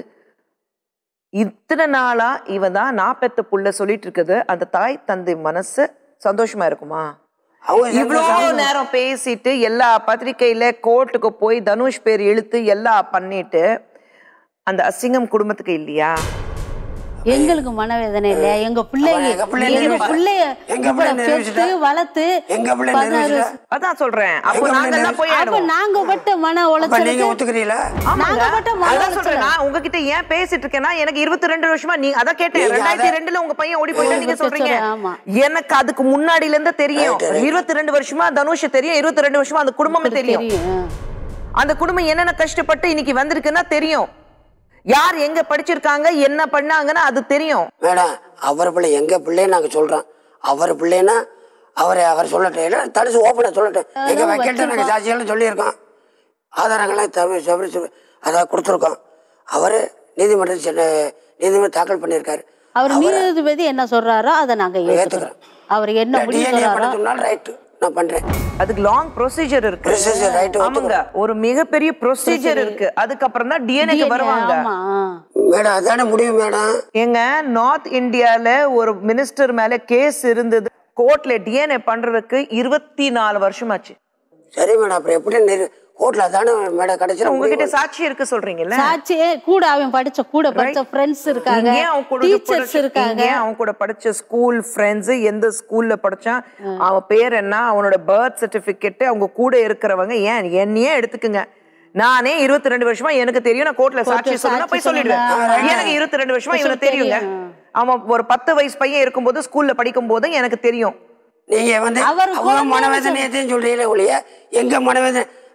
இத்தனை நாளா இவன் தான் நான் பெத்த புள்ள சொல்லிட்டு இருக்குது அந்த தாய் தந்தை மனசு சந்தோஷமா இருக்குமா அவங்க இவ்வளோ நேரம் பேசிட்டு எல்லா பத்திரிக்கையில கோர்ட்டுக்கு போய் தனுஷ் பேர் இழுத்து எல்லாம் பண்ணிட்டு அந்த அசிங்கம் குடும்பத்துக்கு இல்லையா எங்களுக்கு மனவேதனை இல்லையா எங்க பிள்ளைங்க எங்க பிள்ளைய எங்க நிரூபி- பிள்ளைய எங்க பிள்ளைய பெத்து நிரூபிச்சுட்டா? வளர்த்து எங்க பிள்ளை பதினாறு நிரூபிச்சுட்டா? அதான் சொல்றேன் அப்போ எங்க நாங்க எல்லாம் போய் அப்ப ஆடுவோம் நாங்க பட்ட மன அப்ப நீங்க உளைச்சலுக்கு ஒத்துக்கிறீங்களா நாங்க பட்ட மன அதான் சொல்றேன் உளைச்சல் நான் உங்ககிட்ட ஏன் பேசிட்டு இருக்கேன்னா எனக்கு இருபத்தி ரெண்டு வருஷமா நீ அதான் கேட்டேன் நீங்க ரெண்டாயிரத்தி அத- ரெண்டுல உங்க பையன் ஓடி போயிட்டா நீங்க சொல்றீங்க ஆமா. எனக்கு அதுக்கு முன்னாடில இருந்து தெரியும் Right, right. இருபத்தி ரெண்டு வருஷமா தனுஷ் தெரியும் இருபத்தி ரெண்டு வருஷமா அந்த குடும்பமே தெரியும் தெரியும் அந்த குடும்பம் என்னென்ன கஷ்டப்பட்டு இன்னைக்கு வந்திருக்குன்னா தெரியும் யார் எங்க படிச்சிருக்காங்க என்ன பண்ணாங்கன்னா அது தெரியும் மேடம் அவர் பிள்ளை எங்க பிள்ளைன்னு நாங்க சொல்றோம் அவர் பிள்ளைன்னா அவரை அவர் சொல்லட்டும் இல்லை தடுத்து ஓப்பனாக சொல்லட்டும் எங்க வைக்கல்ட்ட நாங்கள் சாட்சியெல்லாம் சொல்லியிருக்கோம் ஆதாரங்கள்லாம் தமிழ் தமிழ் சொல்லி அதை கொடுத்துருக்கோம் அவர் நீதிமன்றம் சென்னை நீதிமன்றம் தாக்கல் பண்ணியிருக்காரு அவர் நீதிபதி என்ன சொல்றாரோ அதை நாங்க ஏத்துக்கிறோம் அவர் என்ன முடிவு டிஎன்ஏ பண்ண சொல்றாரோ சொன்னால் ரைட்டு நான் பண்றேன் அதுக்கு லாங் ப்ரொசீஜர் இருக்கு Procedure, right, ஆமாங்க ஒரு மிகப்பெரிய ப்ரொசீஜர் இருக்கு அதுக்கப்புறம் தான் டிஎன்ஏக்கு DNA, வருவாங்க ஆமா மேடம் அதானே முடிவு மேடம் எங்க நார்த் இந்தியால ஒரு மினிஸ்டர் மேல கேஸ் இருந்தது கோர்ட்ல டிஎன்ஏ பண்றதுக்கு இருபத்தி நாலு வருஷம் ஆச்சு சரி மேடம் அப்புறம் எப்படி நிறு கோர்ட்டில் அதானே மேடம் கடைசியில் உங்ககிட்ட சாட்சி இருக்கு சொல்றீங்கல்ல சாட்சி கூட அவன் படிச்ச கூட படிச்ச ஃப்ரெண்ட்ஸ் இருக்காங்க இங்கே அவன் கூட டீச்சர்ஸ் படிச்ச- இருக்காங்க இங்கே அவன் கூட படிச்ச ஸ்கூல் ஃப்ரெண்ட்ஸ் எந்த ஸ்கூல்ல படிச்சான் அவன் பேர் என்ன அவனோட பர்த் சர்டிபிகேட் அவங்க கூட இருக்கிறவங்க ஏன் என்னையே எடுத்துக்குங்க நானே இருபத்தி ரெண்டு வருஷமா எனக்கு தெரியும் நான் கோர்ட்ல சாட்சி சாட்சி சொல்லணும் போய் சொல்லலாம். சொல்லிடுவேன் எனக்கு இருபத்தி ரெண்டு வருஷமா இவனுக்கு தெரியுங்க அவன் ஒரு பத்து வயசு பையன் இருக்கும்போது ஸ்கூல்ல படிக்கும் போது எனக்கு தெரியும் நீங்க வந்து அவர் அவங்க குழந்தைன்னு மனவேதனையத்தையும் சொல்றீங்களே ஒழிய எங்க மனவேதனை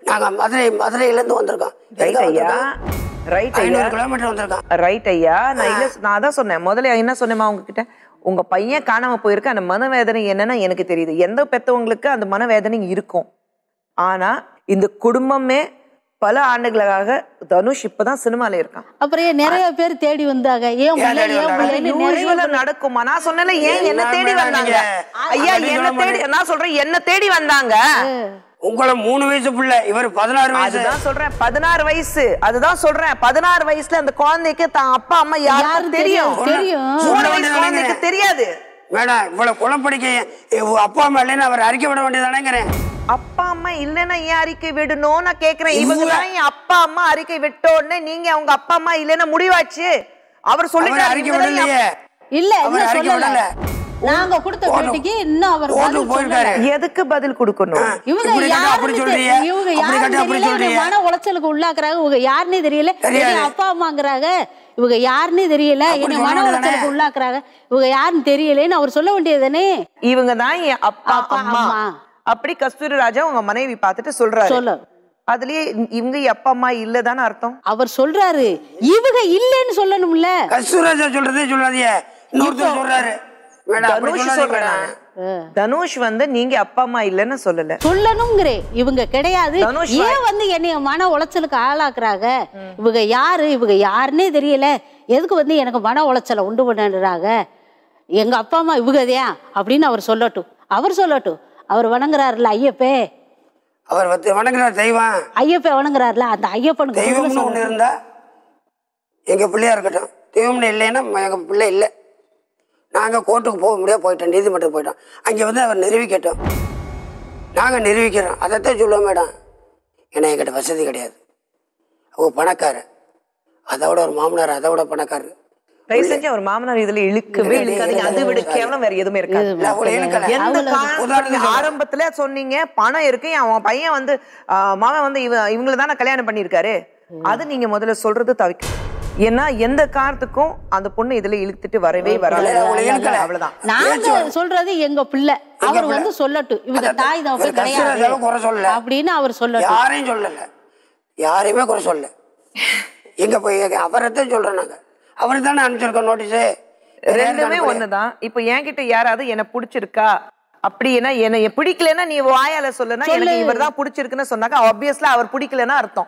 நாங்க மதுரை மதுரையிலேருந்து வந்திருக்கோம் ரைட் எதுக்காக ஐயா வந்திருக்கோம்? ரைட் ஐயா ஐநூறு கிலோமீட்டர் வந்திருக்கோம் ரைட் ஐயா நான் இல்ல நான் அதான் சொன்னேன் முதல்ல என்ன சொன்னேமா உங்ககிட்ட உங்க பையன் காணாம போயிருக்கு அந்த மனவேதனை என்னன்னு எனக்கு தெரியுது எந்த பெத்தவங்களுக்கு அந்த மனவேதனை இருக்கும் ஆனா இந்த குடும்பமே பல ஆண்டுகளாக தனுஷ் இப்பதான் சினிமால இருக்கான் அப்புறம் ஏன் நிறைய பேர் தேடி வந்தாங்க ஏன் பிள்ளை தேடி ஏன் வந்தாங்க? பிள்ளைன்னு நிறைய யூஸ்வலா நடக்குமா நான் சொன்னேன்ல ஏன் என்ன தேடி என்ன வந்தாங்க நீங்க? ஐயா அப்படி என்ன சொல்ல தேடி நான் சொல்றேன் என்ன தேடி வந்தாங்க உங்களை மூணு வயசு பிள்ளை இவர் பதினாறு வயசு அதுதான் சொல்றேன் பதினாறு வயசு அதுதான் சொல்றேன் பதினாறு வயசுல அந்த குழந்தைக்கு தான் அப்பா அம்மா யாருன்னு யாருன்னு தெரியும் தெரியும், தெரியும். மூணு சொல்ல வயசு வேண்டியது குழந்தைக்கு தானேங்க. தெரியாது மேடம் இவ்வளவு குளப்படிக்க இவ அப்பா அம்மா இல்லைன்னு அவர் அறிக்கை விட வேண்டியதானேங்கிறேன் அப்பா அம்மா இல்லைன்னா ஏன் அறிக்கை விடணும் நான் கேக்குறேன் இவங்க இவங்க- தான் என் அப்பா அம்மா அறிக்கை விட்ட உடனே நீங்க அவங்க அப்பா அம்மா இல்லைன்னா முடிவாச்சு அவர் அவர் சொல்லிட்டாரு அறிக்கை இவங்க தான் என் விடலையே இல்ல அவர் இன்னும் அறிக்கை சொல்லல விடல. நாங்க கொடுத்த ஓட்டு- பேட்டிக்கு இன்னும் அவர் ஓட்டு பதில் போயிருக்காரு. சொல்லல. எதுக்கு பதில் கொடுக்கணும் இவங்க இப்படி கேட்டா அப்படி யாருன்னு சொல்றீங்க. தெரியல. இவங்க அப்படி யாருன்னு கேட்டா அப்படி தெரியல இவங்க சொல்றீங்க. மன உளைச்சலுக்கு உள்ளாக்குறாங்க இவங்க யாருன்னே தெரியல தெரியாது. எங்க அப்பா அம்மாங்கிறாங்க இவங்க யாருன்னே தெரியல அப்படி என்ன சொல்ல மன வேண்டியதானே? உளைச்சலுக்கு உள்ளாக்குறாங்க இவங்க யாருன்னு தெரியலன்னு அவர் சொல்ல வேண்டியதுதானே இவங்க தான் என் அப்பா அப்பா, அம்மா அம்மா. அப்படி கஸ்தூரி ராஜா உங்க மனைவி பார்த்துட்டு சொல்றாரு சொல்ல அதுலயே இவங்க என் அப்பா அம்மா இல்லதானே அர்த்தம் அவர் சொல்றாரு இவங்க இல்லைன்னு சொல்லணும்ல கஸ்தூராஜா சொல்றதே சொல்லாதீங்க இன்னொருத்தர் சொல்றாரு மேடம் அப்படி தனுஷ் சொல்லாதீங்க சொல்றேன் மேடம். நானு. தனுஷ் வந்து நீங்க அப்பா அம்மா இல்லைன்னு சொல்லல சொல்லணுங்கிறே இவங்க கிடையாது தனுஷ் ஏன் வந்து என்னைய மன உளைச்சலுக்கு ஆளாக்குறாங்க இவங்க யாரு இவங்க யாருன்னே தெரியல எதுக்கு வந்து எனக்கு மன உளைச்சலை உண்டு பண்ணுறாங்க எங்க அப்பா அம்மா இவங்கதையா அப்படின்னு அவர் சொல்லட்டும் அவர் சொல்லட்டும் அவர் வணங்குறாருல ஐயப்பே அவர் வந்து வணங்குறார் தெய்வம் ஐயப்பே வணங்குறாருல அந்த ஐயப்பனுக்கு பதில் தெய்வம்னு ஒண்ணு சொல்லட்டும். இருந்தா எங்க பிள்ளையா இருக்கட்டும் தெய்வம்னு இல்லைன்னா எங்க பிள்ளை இல்லை நாங்க கோர்ட்டுக்கு போக முடியாது போயிட்டோம் நீதிமன்றத்துக்கு போயிட்டோம் அங்க வந்து அவர் நிரூபிக்கட்டும் நாங்க நிரூபிக்கிறோம் அதைத்தான் சொல்லுவோம் மேடம் ஏன்னா என்கிட்ட வசதி கிடையாது அவங்க பணக்காரு அதோட ஒரு மாமனார் அதோட பணக்காரரு தயவு செஞ்சு அவர் மாமனார் இதுல இழுக்கவே இழுக்காதீங்க அதை விட கேவலம் வேற எதுவுமே இருக்காது இல்ல, அவங்கள இழுக்கல. எந்த உதாரணத்துக்கு காரணத்துக்கு சொல்றேன். ஆரம்பத்துல சொன்னீங்க பணம் இருக்கு அவன் பையன் வந்து ஆ, மாமன் வந்து இவ இவங்களை தானே கல்யாணம் பண்ணியிருக்காரு அது நீங்க முதல்ல சொல்றது தவிக்க ஏன்னா எந்த காரணத்துக்கும் அந்த பொண்ணு இதுல இழுத்துட்டு வரவே வராது இல்ல, அவங்கள இழுக்கல. அவ்வளவுதான் நாங்க சொல்றது எங்க பிள்ளை அவர் வந்து சொல்லட்டும் இவங்க அதான், தாய் தான் இவர் கஸ்தூரிராஜாவை குறை கிடையாது சொல்லல. அப்படின்னு அவர் சொல்லட்டும் யாரையும் சொல்லல யாரையுமே குறை சொல்லல எங்க போய் அவரைத்தான் சொல்றோம் நாங்க அவருக்கு தானே அனுப்பிச்சிருக்கோம் நோட்டீஸு ரெண்டுமே ஒண்ணுதான் இப்போ என்கிட்ட யாராவது என்ன பிடிச்சிருக்கா அப்படின்னா என்ன பிடிக்கலன்னா நீ வாயால சொல்லுனா எனக்கு இவர் தான் பிடிச்சிருக்குன்னு சொன்னாக்கா ஆப்வியஸ்லா அவர் பிடிக்கலன்னா அர்த்தம்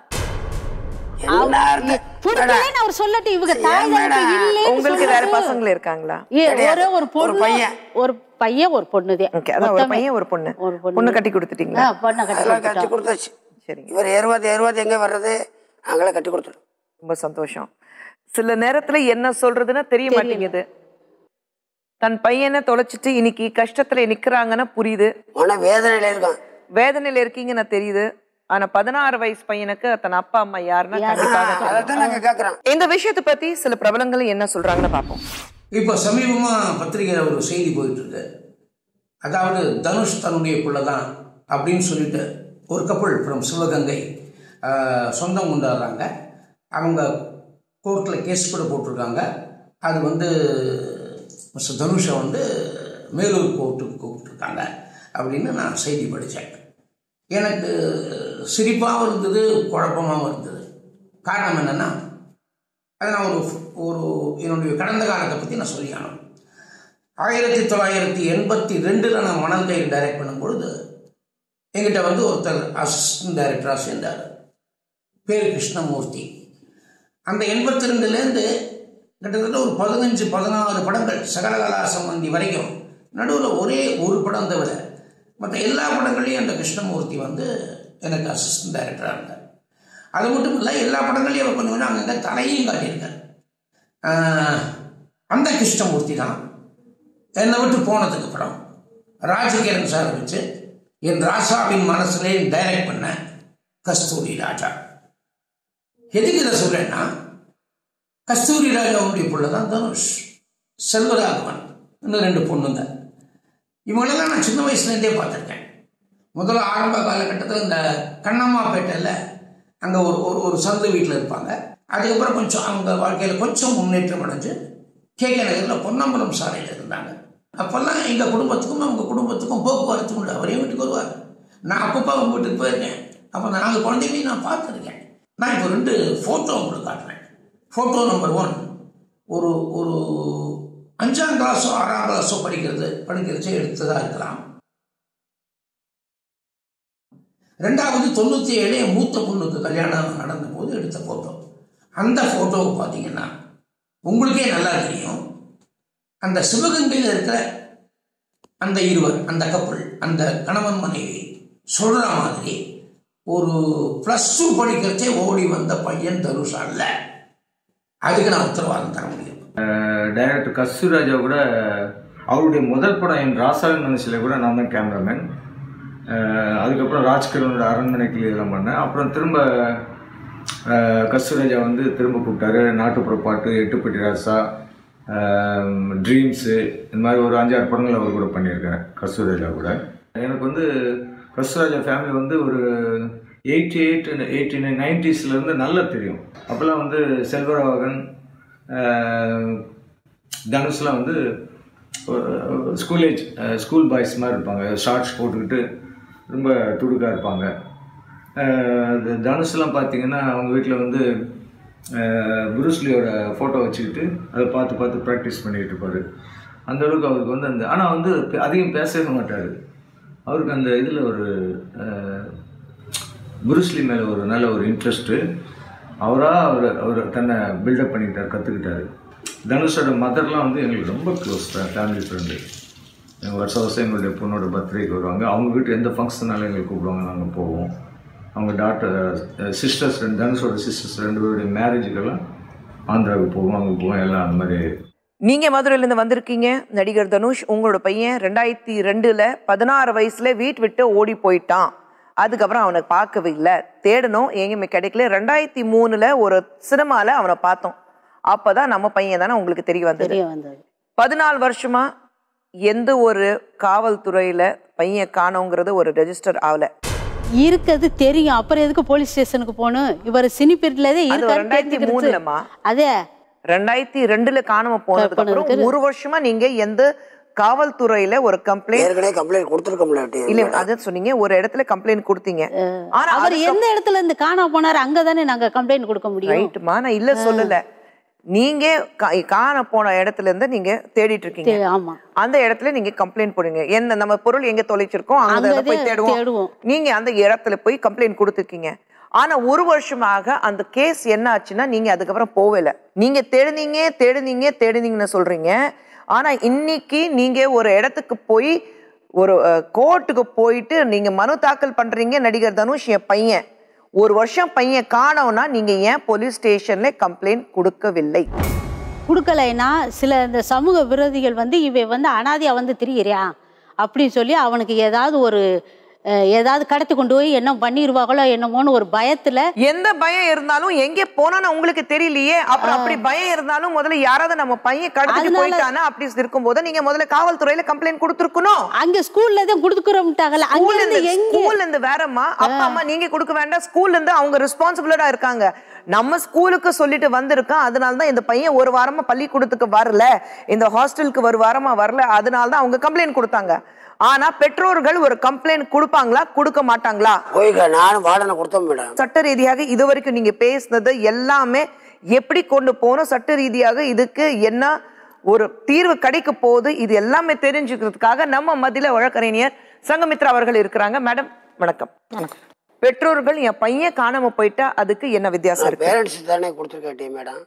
என்ன அர்த்தம்? பிடிக்கலன்னு அவர் சொல்லட்டும் இவங்க தாய் ஏன் தகப்பன் மேடம்? இல்லைன்னு உங்களுக்கு வேற சொல்லட்டும். பசங்க இருக்காங்களா ஏ, கிடையாது. ஒரே ஒரு ஒரு பொண்ணு பையன். ஒரு பையன் ஒரு பொண்ணுதே ஓகே அதான் ஒரு பையன் ஒரு பொண்ணு ஒரு பொண்ணு. பொண்ணு கட்டி கொடுத்துட்டீங்களா ஆ, பொண்ணை கட்டி அதெல்லாம் கட்டி கொடுத்துட்டோம். கொடுத்தாச்சு சரிங்க இவர் ஏறுவாது ஏறுவாது எங்க வர்றது நாங்களே கட்டி கொடுத்துட்டோம் ரொம்ப சந்தோஷம் சில நேரத்துல என்ன சொல்றதுன்னு தெரிய மாட்டேங்குது தன் பையனை தொலைச்சிட்டு இன்னைக்கு கஷ்டத்துல நிக்கிறாங்கன்னா புரியுது மன வேதனையில இருக்கான் வேதனையில இருக்கீங்கன்னு தெரியுது ஆனா பதினாறு வயசு பையனுக்கு தன் அப்பா அம்மா யாருன்னா கண்டிப்பாக தெரியும். அதைத்தான் நாங்க கேட்கறோம் இந்த விஷயத்தை பத்தி சில பிரபலங்கள் என்ன சொல்றாங்கன்னு பார்ப்போம் இப்போ சமீபமாக பத்திரிகையில் ஒரு செய்தி போயிட்டு இருக்கு அதாவது தனுஷ் தன்னுடைய பிள்ளை தான் அப்படின்னு சொல்லிட்டு ஒரு கப்பல் ஃப்ரம் சிவகங்கை ஆஹ், சொந்தம் கொண்டாடுறாங்க அவங்க கோர்ட்டில் கேஸ் கூட போட்டிருக்காங்க அது வந்து மிஸ்டர் தனுஷை வந்து மேலூர் கோர்ட்டுக்கு கூப்பிட்டுருக்காங்க அப்படின்னு நான் செய்தி படித்தேன் எனக்கு சிரிப்பாகவும் இருந்தது குழப்பமாகவும் இருந்தது காரணம் என்னென்னா அது நான் ஒரு ஒரு என்னுடைய கடந்த காலத்தை பற்றி நான் சொல்லி ஆகணும் ஆயிரத்தி தொள்ளாயிரத்தி எண்பத்தி ரெண்டில் நான் மணல் கயிறு டைரக்ட் பண்ணும்பொழுது எங்கிட்ட வந்து ஒருத்தர் அசிஸ்டன்ட் டைரக்டராக சேர்ந்தார் பேர் கிருஷ்ணமூர்த்தி அந்த எண்பத்தி ரெண்டுலேருந்து கிட்டத்தட்ட ஒரு பதினஞ்சு பதினாறு படங்கள் சகலகலா சம்பந்தி வரைக்கும் நடுவில் ஒரே ஒரு படம் தவிர மற்ற எல்லா படங்கள்லையும் அந்த கிருஷ்ணமூர்த்தி வந்து எனக்கு அசிஸ்டன்ட் டைரக்டராக இருந்தார் அது மட்டும் இல்லை எல்லா படங்களையும் அவர் கொஞ்சம் கொஞ்சம் அங்கங்கே தலையும் காட்டியிருக்கார் ஆஹ், அந்த கிருஷ்ணமூர்த்தி தான் என்னை விட்டு போனதுக்கு அப்புறம் ராஜகிரண் சார் வச்சு என் ராசாவின் மனசுலே டைரக்ட் பண்ண கஸ்தூரி ராஜா எதுக்கு இதை சொல்றேன்னா கஸ்தூரி ராஜாவுடைய பிள்ளை தான் தனுஷ் செல்வராகவன் இன்னும் ரெண்டு பொண்ணுங்க இவங்களெல்லாம் நான் சின்ன வயசுலேருந்தே பார்த்துருக்கேன் முதல்ல ஆரம்ப காலகட்டத்தில் இந்த கண்ணம்மாப்பேட்டையில் அங்கே ஒரு ஒரு ஒரு சொந்த வீட்டில் இருப்பாங்க அதுக்கப்புறம் கொஞ்சம் அவங்க வாழ்க்கையில் கொஞ்சம் முன்னேற்றம் அடைஞ்சு கே கே நகரில் பொன்னம்பலம் சாலையில் இருந்தாங்க அப்போல்லாம் எங்கள் குடும்பத்துக்கும் அவங்க குடும்பத்துக்கும் போக்குவரத்து உண்டு அவரே வீட்டுக்கு வருவார் நான் அப்பப்போ அவங்க வீட்டுக்கு போயிருக்கேன் அப்போ நாலு குழந்தைகளையும் நான் பார்த்துருக்கேன் நான் இப்போ ரெண்டு ஃபோட்டோ உங்களுக்கு காட்டுறேன் ஃபோட்டோ நம்பர் ஒன் ஒரு ஒரு அஞ்சாம் கிளாஸோ ஆறாம் கிளாஸோ படிக்கிறது படிக்கிறச்சே எடுத்ததாக இருக்கலாம் ரெண்டாவது தொண்ணூற்றி ஏழு என் மூத்த பொண்ணுக்கு கல்யாணம் நடந்த போது எடுத்த ஃபோட்டோ அந்த ஃபோட்டோவை பார்த்தீங்கன்னா உங்களுக்கே நல்லா தெரியும் அந்த சிவகங்கையில் இருக்கிற அந்த இருவர் அந்த கப்பல் அந்த கணவன் மனைவி சொல்ற மாதிரி ஒரு ப்ளஸ் டூ படிக்கிறச்சே ஓடி வந்த பையன் தனுஷ் அல்ல அதுக்கு நான் உத்தரவாதம் தர முடியும் டைரக்டர் கஸ்தூராஜா கூட அவருடைய முதல் படம் என் ராசாவின் மனசில் கூட நான் தான் கேமராமேன் அதுக்கப்புறம் ராஜ்கிரனோட அரண்மனைக்கு இதெல்லாம் பண்ணேன் அப்புறம் திரும்ப அஹ், கஸ்தூராஜா வந்து திரும்ப கூப்பிட்டாரு நாட்டுப்புற பாட்டு எட்டுப்பட்டி ராசா ட்ரீம்ஸு இந்த மாதிரி ஒரு அஞ்சாறு படங்கள் அவர் கூட பண்ணியிருக்கேன் கஸ்தூராஜா கூட எனக்கு வந்து கஸ்தூராஜா ஃபேமிலி வந்து ஒரு எயிட்டி எயிட் எயிட்டி நைன் நைன்டிஸ்லேருந்து நல்லா தெரியும் அப்போல்லாம் வந்து செல்வராகவன் அஹ், தனுஷ்லாம் வந்து ஸ்கூல் ஏஜ் ஸ்கூல் பாய்ஸ் மாதிரி இருப்பாங்க ஷார்ட்ஸ் போட்டுக்கிட்டு ரொம்ப துடுக்காக இருப்பாங்க அஹ், இது தனுஷ்லாம் பார்த்தீங்கன்னா அவங்க வீட்டில் வந்து அஹ், புருஸ்லியோட ஃபோட்டோ வச்சுக்கிட்டு அதை பார்த்து பார்த்து ப்ராக்டிஸ் பண்ணிக்கிட்டு இருப்பார் அந்த அளவுக்கு அவருக்கு வந்து அந்த ஆனால் வந்து பே- அதிகம் பேசவே மாட்டார் அவருக்கு அந்த இதில் ஒரு அஹ், புருஸ்லி மேலே ஒரு நல்ல ஒரு இன்ட்ரெஸ்ட்டு அவராக அவர் அவர் தன்னை பில்டப் பண்ணிக்கிட்டார் கற்றுக்கிட்டாரு தனுஷோட மதர்லாம் வந்து எங்களுக்கு ரொம்ப க்ளோஸ் ஃபேமிலி ஃப்ரெண்டு எங்கள் வருஷம் வருஷம் எங்களுடைய பொண்ணோட பர்த்டேக்கு வருவாங்க அவங்க வீட்டு எந்த ஃபங்க்ஷனாலும் எங்களுக்கு கூப்பிடுவாங்க நாங்கள் போவோம் அவங்க டாக்டர் சிஸ்டர்ஸ் ரெண்டு தனுஷோட சிஸ்டர்ஸ் ரெண்டு பேருடைய மேரேஜுக்கெல்லாம் ஆந்திராவுக்கு போவோம் அங்கே போவோம் எல்லாம் அந்த மாதிரி நீங்க மதுரையில இருந்து வந்திருக்கீங்க நடிகர் தனுஷ் உங்களோட பையன் ரெண்டாயிரத்தி ரெண்டுல பதினாறு வயசுல வீட்டு விட்டு ஓடி போயிட்டான் அதுக்கப்புறம் அவனை பார்க்கவே இல்லை தேடணும் எங்கேயுமே கிடைக்கல ரெண்டாயிரத்தி மூணுல ஒரு சினிமால அவனை பார்த்தோம் அப்பதான் நம்ம பையன் தானே உங்களுக்கு தெரிய வந்தது தெரிய வந்தது பதினாலு வருஷமா எந்த ஒரு காவல்துறையில பையன் காணோங்கிறது ஒரு ரெஜிஸ்டர் ஆகல இருக்கிறது தெரியும் அப்புறம் எதுக்கு போலீஸ் ஸ்டேஷனுக்கு போகணும் இவர் சினி பீரியட்லதே அது இருக்காரு ரெண்டாயிரத்தி மூணுலமா அதே ரெண்டாயிரத்தி ரெண்டுல காணாம போனதுக்கு அப்புறம் போனதுக்கு ஒரு வருஷமா நீங்க எந்த காவல்துறையில ஒரு கம்ப்ளைண்ட் ஏற்கனவே கம்ப்ளைண்ட் கொடுத்துருக்க முடியாது இல்ல அதான் சொன்னீங்க ஒரு இடத்துல கம்ப்ளைண்ட் கொடுத்தீங்க ஆனா அவர் எந்த இடத்துல இருந்து காணாம போனாரு அங்கதானே நாங்க கம்ப்ளைண்ட் கொடுக்க முடியும் ரைட்டுமா நான் இல்ல சொல்லல நீங்க கா- காண போன இடத்துல இருந்து நீங்க தேடிட்டு இருக்கீங்க தே- ஆமா அந்த இடத்துல நீங்க கம்ப்ளைண்ட் போடுங்க என்ன நம்ம பொருள் எங்க தொலைச்சிருக்கோம் அங்க அங்கதே போய் தேடுவோம் தேடுவோம். நீங்க அந்த இடத்துல போய் கம்ப்ளைண்ட் கொடுத்துருக்கீங்க ஆனா ஒரு வருஷமாக அந்த கேஸ் என்ன ஆச்சுன்னா நீங்க அதுக்கப்புறம் போகல நீங்க தேடுனீங்க தேடுனீங்க தேடுனீங்கன்னு சொல்றீங்க ஆனா இன்னைக்கு நீங்க ஒரு இடத்துக்கு போய் ஒரு கோர்ட்டுக்கு போயிட்டு நீங்க மனு தாக்கல் பண்றீங்க நடிகர் தனுஷ் என் பையன் ஒரு வருஷம் பையன் காணோம்னா நீங்க ஏன் போலீஸ் ஸ்டேஷன்ல கம்ப்ளைண்ட் கொடுக்கவில்லை கொடுக்கலைன்னா சில இந்த சமூக விரோதிகள் வந்து இவன் வந்து அனாதையா வந்து திரியிறியா அப்படின்னு சொல்லி அவனுக்கு ஏதாவது ஒரு அஹ், ஏதாவது கடத்தி கொண்டு போய் என்ன பண்ணிடுவாங்களோ என்னமோன்னு ஒரு பயத்துல எந்த பயம் இருந்தாலும் எங்கே போனான்னு உங்களுக்கு தெரியலையே அப்புறம் அப்படி பயம் இருந்தாலும் முதல்ல யாராவது நம்ம பையன் கடத்திட்டு அதனால- போயிட்டானா அப்படி இருக்கும்போது நீங்க முதல்ல காவல்துறையில கம்ப்ளைண்ட் கொடுத்துருக்கணும் அங்க ஸ்கூல்ல தான் கொடுத்துக்கிறோம்ட்டாங்கல்ல அங்க ஸ்கூல்ல இருந்து இருந்து எங்க ஸ்கூல்ல இருந்து வேறம்மா அப்பா அம்மா நீங்க கொடுக்க வேண்டாம் ஸ்கூல்ல இருந்து அவங்க ரெஸ்பான்சிபிளா இருக்காங்க நம்ம ஸ்கூலுக்கு சொல்லிட்டு வந்திருக்கோம் அதனால தான் இந்த பையன் ஒரு வாரமா பள்ளிக்கூடத்துக்கு வரல இந்த ஹாஸ்டலுக்கு ஒரு வாரமா வரல அதனால தான் அவங்க கம்ப்ளைண்ட் கொடுத்தாங்க ஆனா பெற்றோர்கள் ஒரு கம்ப்ளைண்ட் கொடுப்பாங்களா கொடுக்க மாட்டாங்களா போய்க்க நானும் வார்டனை கொடுத்தோம் மேடம் சட்ட ரீதியாக இதுவரைக்கும் நீங்க பேசினது எல்லாமே எப்படி கொண்டு போகணும் சட்ட ரீதியாக இதுக்கு என்ன ஒரு தீர்வு கிடைக்க போகுது இது எல்லாமே தெரிஞ்சுக்கிறதுக்காக நம்ம மத்தியில வழக்கறிஞர் சங்கமித்ரா அவர்கள் இருக்கிறாங்க மேடம் வணக்கம் பெற்றோர்கள் என் பையன் காணாம போயிட்டா அதுக்கு என்ன வித்தியாசம் இருக்கு பேரண்ட்ஸ் தானே கொடுத்துருக்கேன் மேடம்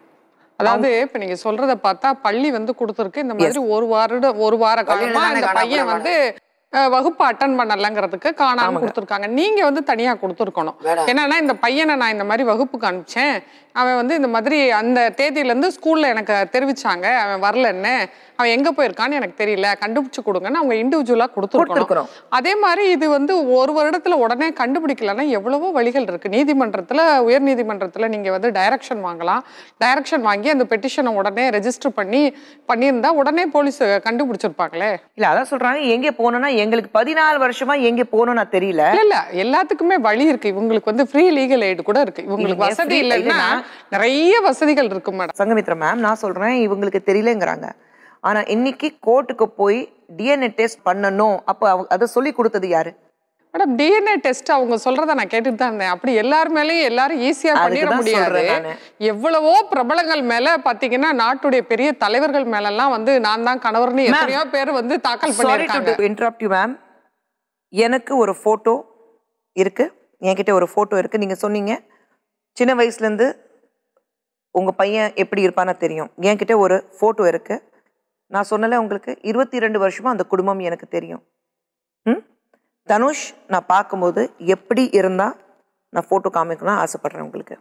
அதாவது இப்ப நீங்க சொல்றத பார்த்தா பள்ளி வந்து கொடுத்துருக்கு இந்த மாதிரி ஒரு வாரம் ஒரு வார பள்ளியில காலமா தானே இந்த காணாம பையன் போனாங்க. வந்து அஹ், வகுப்பு அட்டன் பண்ணலங்கிறதுக்கு காணாம ஆமாங்க. கொடுத்துருக்காங்க நீங்க வந்து தனியா கொடுத்துருக்கணும் மேடம். என்னன்னா இந்த பையனை நான் இந்த மாதிரி வகுப்புக்கு அனுப்பிச்சேன் அவன் வந்து இந்த மாதிரி அந்த தேதியில இருந்து ஸ்கூல்ல எனக்கு தெரிவிச்சாங்க அவன் வரலன்னு அவன் எங்க போயிருக்கான்னு எனக்கு தெரியல கண்டுபிடிச்சு கொடுங்கன்னு அவங்க இண்டிவிஜுவலா கொடுத்துருக்கணும் கொடுத்துருக்கணும். அதே மாதிரி இது வந்து ஒரு வருடத்துல உடனே கண்டுபிடிக்கலன்னா எவ்வளவோ வழிகள் இருக்கு நீதிமன்றத்துல உயர் நீதிமன்றத்துல நீங்க வந்து டைரக்ஷன் வாங்கலாம் டைரக்ஷன் வாங்கி அந்த பெட்டிஷனை உடனே ரெஜிஸ்டர் பண்ணி பண்ணியிருந்தா உடனே போலீஸ் கண்டுபிடிச்சிருப்பாங்களே இல்ல அதான் சொல்றாங்க எங்க போனோம்னா எங்களுக்கு பதினாலு வருஷமா எங்க போகணும்னா தெரியல இல்ல இல்ல எல்லாத்துக்குமே வழி இருக்கு இவங்களுக்கு வந்து ஃப்ரீ லீகல் எய்டு கூட இருக்கு இவங்களுக்கு நீங்க வசதி free- இல்லைன்னா இல்லைன்னா- நிறைய வசதிகள் இருக்கு மேடம் சங்கமித்ரா மேம் நான் சொல்றேன் இவங்களுக்கு தெரியலங்கிறாங்க ஆனா இன்னைக்கு கோர்ட்டுக்கு போய் டிஎன்ஏ டெஸ்ட் பண்ணணும் அப்போ அவங்க- அதை சொல்லி கொடுத்தது யாரு மேடம் டிஎன்ஏ டெஸ்ட் அவங்க சொல்றத நான் கேட்டுட்டு தான் இருந்தேன் அப்படி எல்லார் மேலயும் எல்லாரும் ஈஸியா அதுக்கு பண்ணிட தான் முடியாது சொல்றேன் நானு. எவ்வளவோ பிரபலங்கள் மேல பாத்தீங்கன்னா நாட்டுடைய பெரிய தலைவர்கள் மேல எல்லாம் வந்து நான் தான் கணவர்னு எத்தனையோ பேர் வந்து தாக்கல் சாரி பண்ணிருக்காங்க டு இன்டரப்ட் யூ மேம் எனக்கு ஒரு ஃபோட்டோ இருக்கு என்கிட்ட ஒரு ஃபோட்டோ இருக்கு நீங்க சொன்னீங்க சின்ன வயசுலேருந்து உங்க பையன் எப்படி இருப்பான்னு தெரியும் என்கிட்ட ஒரு ஃபோட்டோ இருக்கு நான் சொன்னல உங்களுக்கு இருபத்தி ரெண்டு வருஷமா அந்த குடும்பம் எனக்கு தெரியும் ம் தனுஷ் நான் பார்க்கும்போது எப்படி இருந்தா நான் ஃபோட்டோ காமிக்கணும்னு ஆசைப்படுறேன் உங்களுக்கு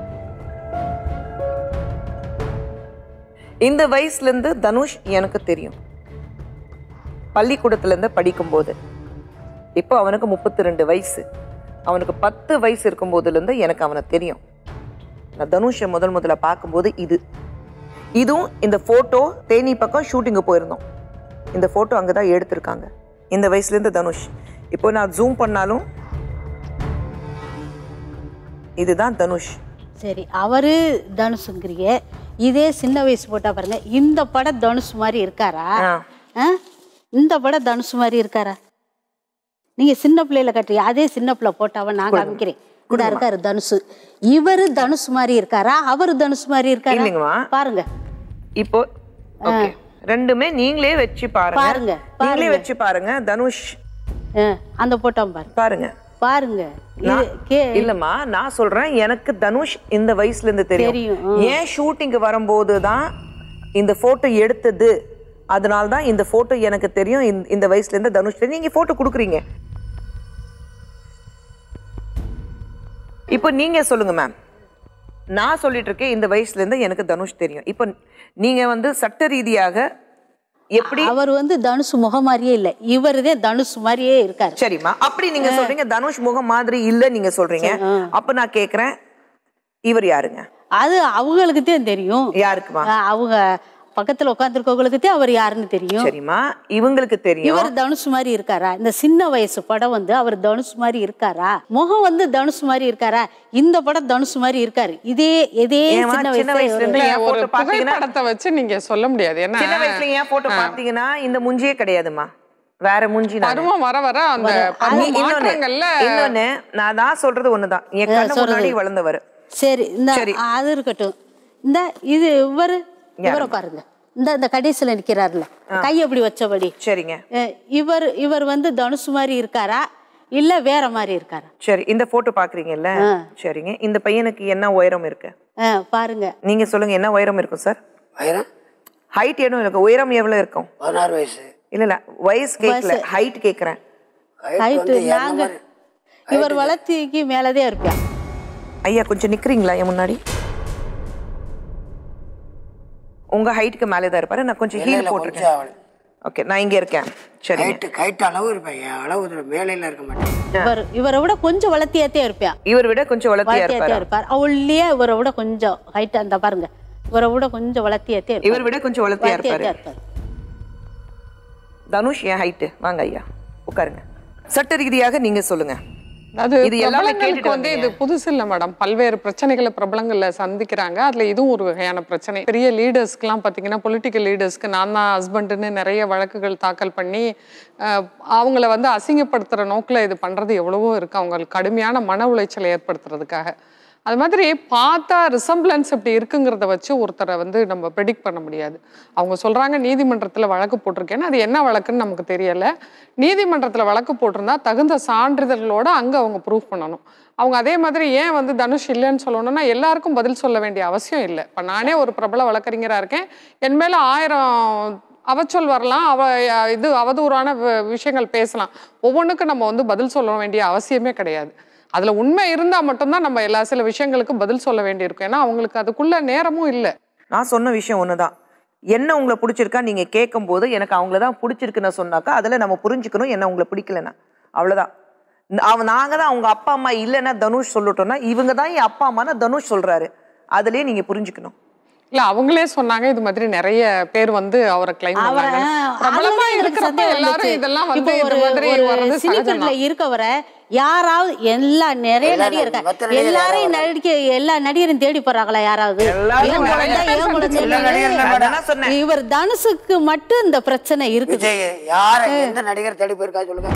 இந்த வயசுலேருந்து தனுஷ் எனக்கு தெரியும் பள்ளிக்கூடத்துலேருந்து படிக்கும்போது இப்போ அவனுக்கு முப்பத்தி ரெண்டு வயசு அவனுக்கு பத்து வயசு இருக்கும்போதுலேருந்து எனக்கு அவனை தெரியும் நான் தனுஷை முதல் முதல்ல பார்க்கும்போது இது இதுவும் இந்த ஃபோட்டோ தேனி பக்கம் ஷூட்டிங்கு போயிருந்தோம் இந்த ஃபோட்டோ அங்கே தான் எடுத்திருக்காங்க இந்த வயசுலேருந்து தனுஷ் இப்போ நான் ஜூம் பண்ணாலும் இதுதான் தனுஷ் சரி அவரு தனுஷுங்கிறீங்க இதே சின்ன வயசு போட்டா பாருங்க இந்த படம் தனுஷ் மாதிரி இருக்காரா ஆ. ஆ? இந்த படம் தனுஷ் மாதிரி இருக்காரா நீங்க சின்ன பிள்ளையில கட்டுறீங்க அதே சின்ன பிள்ளை போட்டாவ நான் காமிக்கிறேன் இந்த இருக்காரு தனுஷ் இவரு தனுஷ் மாதிரி இருக்காரா அவரு தனுஷ் மாதிரி இருக்காரா இல்லைங்கம்மா. பாருங்க இப்போ ஓகே ரெண்டுமே நீங்களே வச்சு பாருங்க பாருங்க, நீங்களே பாருங்க. வச்சு பாருங்க தனுஷ் ஆ, அந்த போட்டோம் பாருங்க பாருங்க பாருங்க இது நான்- கே இல்லம்மா நான் சொல்றேன் எனக்கு தனுஷ் இந்த வயசுல இருந்து தெரியும் தெரியும், ஏன் ஷூட்டிங்க்கு வரும்போது தான் இந்த போட்டோ எடுத்தது அதனால தான் இந்த போட்டோ எனக்கு தெரியும் இந்த- இந்த வயசுல இருந்து தனுஷ் தெரியும் நீங்க போட்டோ கொடுக்குறீங்க இப்போ நீங்க சொல்லுங்க மேம் நான் சொல்லிட்டு இருக்கேன் இந்த வயசுல இருந்து எனக்கு தனுஷ் தெரியும் இப்போ நீங்க வந்து சட்ட ரீதியாக எப்படி அவர் வந்து தனுஷ் முகம் மாதிரியே இல்லை இவருதே தனுஷ் மாதிரியே இருக்காரு சரிம்மா அப்படி நீங்க சொல்றீங்க தனுஷ் முகம் மாதிரி இல்ல நீங்க சொல்றீங்க அப்ப நான் கேக்குறேன் இவர் யாருங்க அது அவங்களுக்கு தான் தெரியும் யாருக்குமா ஆ, அவங்க பக்கத்துல உட்காந்துருக்கவங்களுக்கு தான் அவர் யாருன்னு தெரியும் சரிம்மா இவங்களுக்கு தெரியும் இவர் தனுஷ் மாதிரி இருக்காரா இந்த சின்ன வயசு படம் வந்து அவர் தனுஷ் மாதிரி இருக்காரா முகம் வந்து தனுஷ் மாதிரி இருக்காரா இந்த படம் தனுஷ் மாதிரி இருக்காரு இதே இதே ஏம்மா, சின்ன சின்ன வயசுல வயசுல இருந்து இல்ல, என் ஒரு photo பாத்தீங்கன்னா புகைப்படத்தை வச்சு நீங்க சொல்ல முடியாது ஏன்னா சின்ன வயசுல ஏன் போட்டோ பாத்தீங்கன்னா இந்த முஞ்சியே கிடையாதுமா வேற மூஞ்சி நானு. பருவம் வர வர அந்த பருவ நீ- இன்னொன்னு மாற்றங்கள்ல இன்னொன்னு நான் தான் சொல்றது ஒண்ணுதான் என் கண்ணு முன்னாடி வளர்ந்தவர் சரி இந்த சரி. அது இருக்கட்டும் இந்த இது இவரு இவரை பாருங்க இந்த இந்த கடைசியில நிக்கிறாருல கை அப்படி வச்சபடி சரிங்க அஹ், இவர் இவர் வந்து தனுஷ் மாதிரி இருக்காரா இல்ல வேற மாதிரி இருக்காரா சரி இந்த போட்டோ பாக்குறீங்கல்ல சரிங்க இந்த பையனுக்கு என்ன உயரம் இருக்கு அஹ், பாருங்க நீங்க சொல்லுங்க என்ன உயரம் இருக்கும் சார் வயிறம் ஹைட் என்ன இருக்கும் உயரம் எவ்வளவு இருக்கும் பதினாறு வயசு இல்ல இல்ல வயசு கேட்கல ஹைட் கேக்குறேன் ஹைட் ஹைட்டு வந்து என்ன நாங்க மாதிரி இவர் வளர்த்திக்கு மேலதே இருப்பேன் ஐயா கொஞ்சம் நிக்கிறீங்களா என் முன்னாடி உங்க ஹைட்டுக்கு மேலே தான் இருப்பாரு நான் கொஞ்சம் இல்லை, ஹீல் இல்லை, போட்டிருக்கேன் கொஞ்சம் அவள் ஓகே நான் இங்க இருக்கேன் சரிங்க ஹைட்டு ஹைட் அளவு இருப்பேன் என் அளவு இதுல மேலையில இருக்க மாட்டேன் இவர் இவரை விட கொஞ்சம் வளர்த்தியாத்தே இருப்பேன் இவர் விட கொஞ்சம் வளர்த்தியா வளர்த்தியாத்தே இருப்பாரு இருப்பார் அவள்லயே இவரை விட கொஞ்சம் ஹைட் அந்த பாருங்க இவரை விட கொஞ்சம் வளர்த்தியாத்தே இருப்பார் இவர் விட கொஞ்சம் வளர்த்தியா இருப்பாரு வளர்த்தியாத்தே இருப்பார் தனுஷ் என் ஹைட்டு வாங்க ஐயா உட்காருங்க சட்ட ரீதியாக நீங்க சொல்லுங்க அது இது எல்லாமே பிரபலங்களுக்கு கேட்டுட்டு வந்து இது புதுசு இல்லை மேடம் பல்வேறு பிரச்சனைகளை பிரபலங்கள்ல சந்திக்கிறாங்க அதுல இதுவும் ஒரு வகையான பிரச்சனை பெரிய லீடர்ஸ்க்குலாம் பார்த்தீங்கன்னா பொலிட்டிக்கல் லீடர்ஸ்க்கு நான் தான் ஹஸ்பண்டுன்னு நிறைய வழக்குகள் தாக்கல் பண்ணி அஹ், அவங்கள வந்து அசிங்கப்படுத்துற நோக்கில் இது பண்றது எவ்வளவோ இருக்கு அவங்களுக்கு கடுமையான மன உளைச்சலை ஏற்படுத்துறதுக்காக அது மாதிரி பார்த்தா ரிசம்பிளன்ஸ் இப்படி இருக்குங்கிறத வச்சு ஒருத்தரை வந்து நம்ம ப்ரெடிக்ட் பண்ண முடியாது அவங்க சொல்றாங்க நீதிமன்றத்தில் வழக்கு போட்டிருக்கேன்னு அது என்ன வழக்குன்னு நமக்கு தெரியல நீதிமன்றத்தில் வழக்கு போட்டிருந்தா தகுந்த சான்றிதழ்களோட அங்கே அவங்க ப்ரூஃப் பண்ணணும் அவங்க அதே மாதிரி ஏன் வந்து தனுஷ் இல்லைன்னு சொல்லணும்னா எல்லாருக்கும் பதில் சொல்ல வேண்டிய அவசியம் இல்லை இப்போ நானே ஒரு பிரபல வழக்கறிஞராக இருக்கேன் என் மேலே ஆயிரம் அவச்சொல் வரலாம் அவ இது அவதூறான வி- விஷயங்கள் பேசலாம் ஒவ்வொன்றுக்கும் நம்ம வந்து பதில் சொல்ல வேண்டிய அவசியமே கிடையாது அதுல உண்மை இருந்தா மட்டும்தான் நம்ம எல்லா சில விஷயங்களுக்கு பதில் சொல்ல வேண்டியிருக்கும் ஏன்னா அவங்களுக்கு அதுக்குள்ள நேரமும் இல்லை நான் சொன்ன விஷயம் ஒண்ணுதான் என்ன உங்களை பிடிச்சிருக்கா நீங்க கேட்கும்போது எனக்கு அவங்கள தான் பிடிச்சிருக்குன்னு சொன்னாக்கா அதுல நம்ம புரிஞ்சுக்கணும் என்ன உங்களை பிடிக்கலன்னா அவ்வளவுதான் ந- அவன் நாங்க தான் அவங்க அப்பா அம்மா இல்லைன்னா தனுஷ் சொல்லட்டோம்னா இவங்க தான் என் அப்பா அம்மான்னு தனுஷ் சொல்றாரு அதுலயே நீங்க புரிஞ்சுக்கணும் இல்ல அவங்களே சொன்னாங்க இது மாதிரி நிறைய பேர் வந்து அவரை கிளைம் அவரை பண்ணாங்க ஆ, பிரபலமா அதுலதான் எனக்கு இருக்கிறப்ப சந்தேகம் எல்லாரும் வந்துச்சு. இதெல்லாம் இப்போ வந்து இந்த ஒரு- மாதிரி ஒரு வர்றது சினிஃபீல்ட்ல சகஜம் இருக்கவரை யாராவது எல்லா நிறைய எல்லாரும் நடிகர் இருக்கா மத்த நடிகர் எல்லாரையும் யாராவது நடிக்க எல்லா நடிகரையும் தேடி போறாங்களா யாராவது எல்லாரும் ஏன் நிறைய குழந்தை, பேர் ஏன் குழந்தை எல்லா நடிகர்களும் இல்லைன்னு அதான் சொன்னேன். இவர் தனுஷுக்கு மட்டும் இந்த பிரச்சனை இருக்குது விஜய் யார எந்த நடிகர் தேடி போயிருக்கா சொல்லுங்க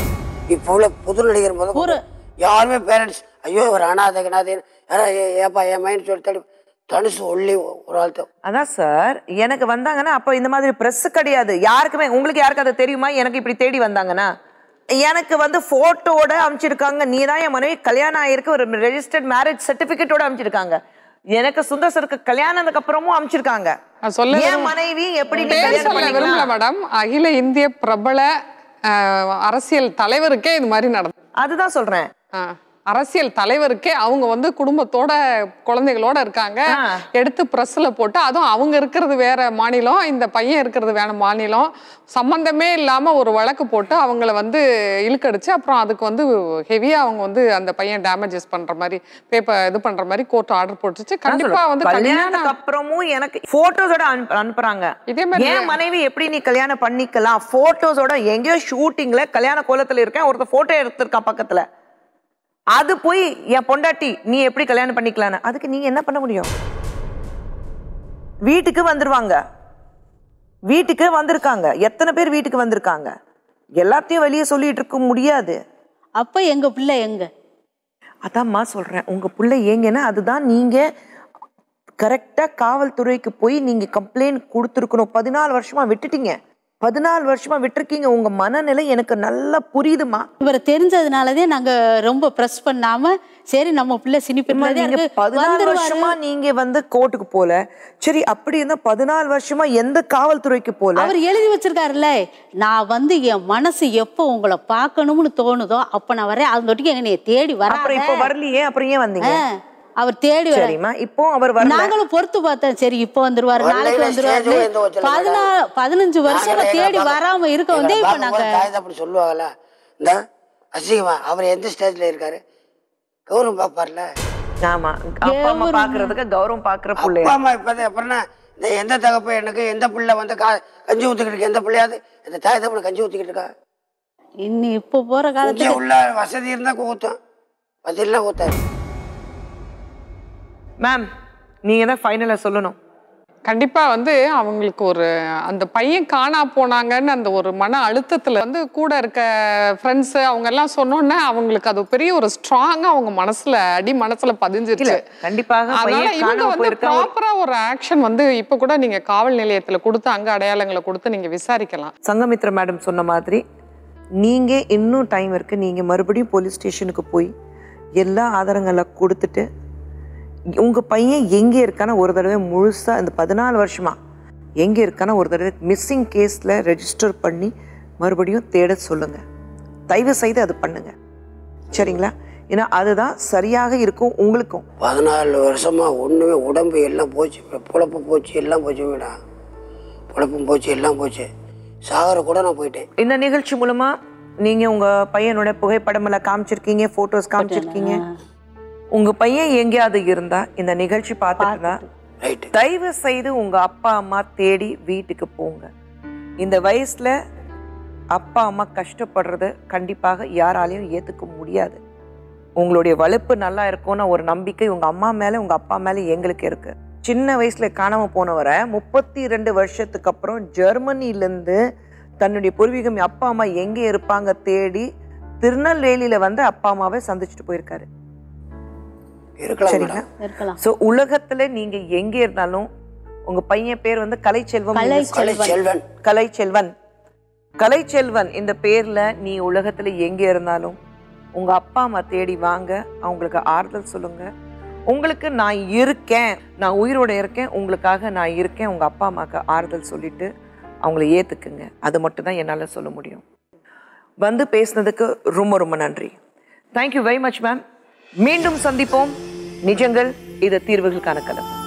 இப்போ உள்ள புது நடிகர் முதல் கொண்டு யாருமே பேரண்ட்ஸ் ஐயோ ஒரு அனாதை கனாதை யாரா ஏ- ஏப்பா என் மைண்ட் சொல்லி தடி தனுசு ஒல்லி ஒரு ஆள் தான் அதான் சார் எனக்கு வந்தாங்கன்னா அப்போ இந்த மாதிரி ப்ரெஸ் கிடையாது யாருக்குமே உங்களுக்கு யாருக்கு அது தெரியுமா எனக்கு இப்படி தேடி வந்தாங்கன்னா எனக்கு வந்து போட்டோட அனுப்பிச்சிருக்காங்க நீ தான் என் மனைவி கல்யாணம் ஆயிருக்கு ஒரு ரெஜிஸ்டர்ட் மேரேஜ் சர்டிபிகேட்டோட அனுப்பிச்சிருக்காங்க எனக்கு சுந்தர் சருக்கு கல்யாணத்துக்கு அப்புறமும் அனுப்பிச்சிருக்காங்க நான் சொல்ல என் விரும்ப- மனைவி எப்படி நீ பேர் கல்யாணம் சொல்ல விரும்பல பண்ணிக்கலாம் மேடம் அகில இந்திய பிரபல அஹ், அரசியல் தலைவருக்கே இது மாதிரி நடந்தது அதுதான் சொல்றேன் ஆ, அரசியல் தலைவருக்கே அவங்க வந்து குடும்பத்தோட குழந்தைகளோட இருக்காங்க ஆ. எடுத்து ப்ரெஸ்ல போட்டு அதுவும் அவங்க இருக்கிறது வேற மாநிலம் இந்த பையன் இருக்கிறது வேற மாநிலம் சம்பந்தமே இல்லாம ஒரு வழக்கு போட்டு அவங்கள வந்து இழுக்கடிச்சு அப்புறம் அதுக்கு வந்து ஹெவியா அவங்க வந்து அந்த பையன் டேமேஜஸ் பண்ற மாதிரி பேப்பர் இது பண்ற மாதிரி கோர்ட் ஆர்டர் போட்டுச்சு கண்டிப்பா வந்து கல்யாணத்துக்கு கல்யாணம் அப்புறமும் எனக்கு போட்டோஸோட அனுப்புறாங்க இதே மாதிரி என் மனைவி எப்படி நீ கல்யாணம் பண்ணிக்கலாம் போட்டோஸோட எங்கேயோ ஷூட்டிங்ல கல்யாண கோலத்துல இருக்கேன் ஒருத்தர் போட்டோ எடுத்திருக்கான் பக்கத்துல அது போய் என் பொண்டாட்டி நீ எப்படி கல்யாணம் பண்ணிக்கலான்னு அதுக்கு நீங்க என்ன பண்ண முடியும் வீட்டுக்கு வந்துருவாங்க வீட்டுக்கு வந்திருக்காங்க எத்தனை பேர் வீட்டுக்கு வந்திருக்காங்க எல்லாத்தையும் வெளியே சொல்லிட்டு இருக்க முடியாது அப்ப எங்க பிள்ளை எங்க அதாம்மா சொல்றேன் உங்க பிள்ளை ஏங்கன்னா அதுதான் நீங்க கரெக்டா காவல்துறைக்கு போய் நீங்க கம்ப்ளைண்ட் கொடுத்துருக்கணும் பதினாலு வருஷமா விட்டுட்டீங்க பதினாலு வருஷமா விட்டுருக்கீங்க உங்க மனநிலை எனக்கு நல்லா புரியுதுமா இவரை தெரிஞ்சதுனாலதே நாங்க ரொம்ப ப்ரெஸ் பண்ணாம சரி நம்ம பிள்ளை அம்மா, சினிப்பிள்ளை நீங்க பதினாலு வருஷமா நீங்க வந்து கோர்ட்டுக்கு போல சரி அப்படி இருந்தா பதினாலு வருஷமா எந்த காவல்துறைக்கு போல அவர் எழுதி வச்சிருக்காருல்ல நான் வந்து என் மனசு எப்போ உங்களை பார்க்கணும்னு தோணுதோ அப்ப நான் வரேன் அது தொட்டிக்கு என்னைய தேடி அப்புறம் இப்போ வர வரலையே அப்புறம் ஏன் வந்தீங்க அவர் தேடி வர சரிம்மா இப்போ அவர் வரல நாங்களும் பொறுத்து பார்த்தோம் சரி இப்போ வந்துருவாரு வரலைன்னா நாளைக்கு வந்துருவாரு stage எந்த வச்சல பதினாலு பதினஞ்சு வருஷமா நாங்களே தேடி எங்களை வராம இருக்க வந்து எங்களை இப்ப நாங்க பார்க்கும்போது தாய் அப்படி சொல்லுவாங்கல்ல இந்த அசிங்கமா அவர் எந்த ஸ்டேஜ்ல இருக்காரு கௌரவம் பார்ப்பார்ல ஆமா அப்பா அம்மா பாக்குறதுக்கு கௌரவம் பாக்குற பிள்ளை அப்பா அம்மா இப்போ அப்புறம் என்ன இந்த எந்த தகப்பு எனக்கு எந்த பிள்ளை வந்து கா கஞ்சி ஊற்றிக்கிட்டு இருக்கு எந்த பிள்ளையாவது இந்த தாய் தப்பு கஞ்சி ஊற்றிக்கிட்டு இருக்கா இன்னும் இப்போ போற இங்கே காலத்துல உள்ள வசதி இருந்தால் ஊற்றும் வசதி இல்லை ஊற்றாது மேம் நீங்க தான் ஃபைனலா சொல்லணும் கண்டிப்பா வந்து அவங்களுக்கு ஒரு அந்த பையன் காணா போனாங்கன்னு அந்த ஒரு மன அழுத்தத்துல வந்து கூட இருக்க ஃப்ரெண்ட்ஸ் அவங்க எல்லாம் சொன்னோன்னே அவங்களுக்கு அது பெரிய ஒரு ஸ்ட்ராங்கா அவங்க மனசுல அடி மனசுல இல்ல பதிஞ்சிருச்சு கண்டிப்பாக அதனால பையன் இவங்க காணாம வந்து போயிருக்க ஒரு- ப்ராப்பரா ஒரு ஆக்ஷன் வந்து இப்ப கூட நீங்க காவல் நிலையத்துல கொடுத்து அங்க அடையாளங்களை கொடுத்து நீங்க விசாரிக்கலாம் சங்கமித்ரா மேடம் சொன்ன மாதிரி நீங்க இன்னும் டைம் இருக்கு நீங்க மறுபடியும் போலீஸ் ஸ்டேஷனுக்கு போய் எல்லா ஆதாரங்களை கொடுத்துட்டு உங்க பையன் எங்க இருக்கான ஒரு தடவை முழுசா இந்த பதினாலு வருஷமா எங்க இருக்கான ஒரு தடவை மிஸ்ஸிங் கேஸ்ல ரெஜிஸ்டர் பண்ணி மறுபடியும் தேட சொல்லுங்க தயவு செய்து அது பண்ணுங்க சரிங்களா ஏன்னா அதுதான் சரியாக இருக்கும் உங்களுக்கும் பதினாலு வருஷமா ஒன்றுமே உடம்பு எல்லாம் போச்சு புழப்பு போச்சு எல்லாம் போச்சு வீடா புழப்பும் போச்சு எல்லாம் போச்சு சாகர கூட நான் போயிட்டேன் இந்த நிகழ்ச்சி மூலமா நீங்க உங்க பையனோட புகைப்படம் எல்லாம் காமிச்சிருக்கீங்க போட்டோஸ் காமிச்சிருக்கீங்க உங்க பையன் எங்கேயாவது இருந்தா இந்த நிகழ்ச்சி பார்த்துட்டு இருந்தா ரைட்டு தயவு செய்து உங்க அப்பா அம்மா தேடி வீட்டுக்கு போங்க இந்த வயசுல அப்பா அம்மா கஷ்டப்படுறத கண்டிப்பாக யாராலையும் ஏத்துக்க முடியாது உங்களுடைய வலுப்பு நல்லா இருக்கும்னு ஒரு நம்பிக்கை உங்க அம்மா மேல உங்க அப்பா மேல எங்களுக்கு இருக்கு சின்ன வயசுல காணாம போனவரை முப்பத்தி ரெண்டு வருஷத்துக்கு அப்புறம் ஜெர்மனில இருந்து தன்னுடைய பூர்வீகம் அப்பா அம்மா எங்க இருப்பாங்க தேடி திருநெல்வேலியில வந்து அப்பா அம்மாவை சந்திச்சுட்டு போயிருக்காரு இருக்கலாம் சரிங்களா மேடம் இருக்கலாம் சோ உலகத்துல நீங்க எங்க இருந்தாலும் உங்க பையன் பேர் வந்து கலைச்செல்வம் கலை நீங்க கலை செல்வன் கலைச்செல்வன் கலைச்செல்வன் இந்த பேர்ல நீ உலகத்துல எங்க இருந்தாலும் உங்க அப்பா அம்மா தேடி வாங்க அவங்களுக்கு ஆறுதல் சொல்லுங்க உங்களுக்கு நான் இருக்கேன் நான் உயிரோட இருக்கேன் உங்களுக்காக நான் இருக்கேன் உங்க அப்பா அம்மாக்கு ஆறுதல் சொல்லிட்டு அவங்கள ஏத்துக்குங்க அது மட்டும் தான் என்னால சொல்ல முடியும் வந்து பேசுனதுக்கு ரொம்ப ரொம்ப நன்றி தேங்க்யூ வெரி மச் மேம் மீண்டும் சந்திப்போம் நிஜங்கள் இது தீர்வுகளுக்கான கலம்